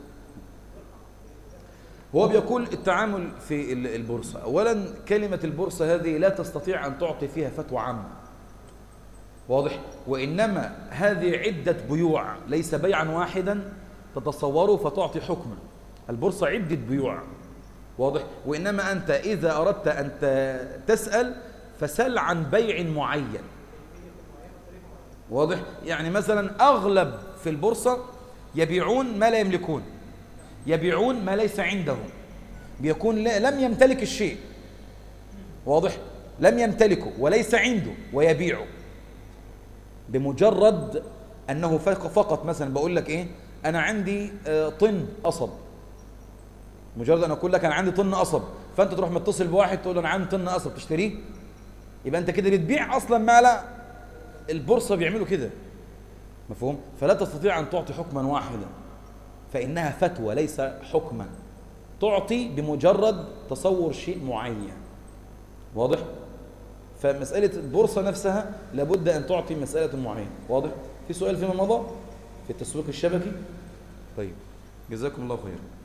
هو بيقول التعامل في البورصة أولا كلمة البورصة هذه لا تستطيع أن تعطي فيها فتوى عامة واضح وإنما هذه عدة بيوع ليس بيعا واحدا تتصوروا فتعطي حكما البورصة عدة بيوع واضح وإنما أنت إذا أردت أن تسأل فسل عن بيع معين واضح يعني مثلا أغلب في البورصة يبيعون ما لا يملكون يبيعون ما ليس عندهم بيكون لم يمتلك الشيء واضح لم يمتلكه وليس عنده ويبيعه بمجرد أنه فقط مثلا بقول لك إيه أنا عندي طن قصب مجرد أن أقول لك أنا عندي طن قصب فأنت تروح متصل بواحد تقول له أنا عندي طن قصب تشتريه يبقى أنت كده بتبيع أصلا ما لا البورصة بيعملوا كده مفهوم فلا تستطيع أن تعطي حكما واحدا فإنها فتوى ليس حكما تعطي بمجرد تصور شيء معين واضح فمسألة البورصة نفسها لابد أن تعطي مسألة معينة واضح في سؤال فيما مضى في التسويق الشبكي طيب جزاكم الله خيرا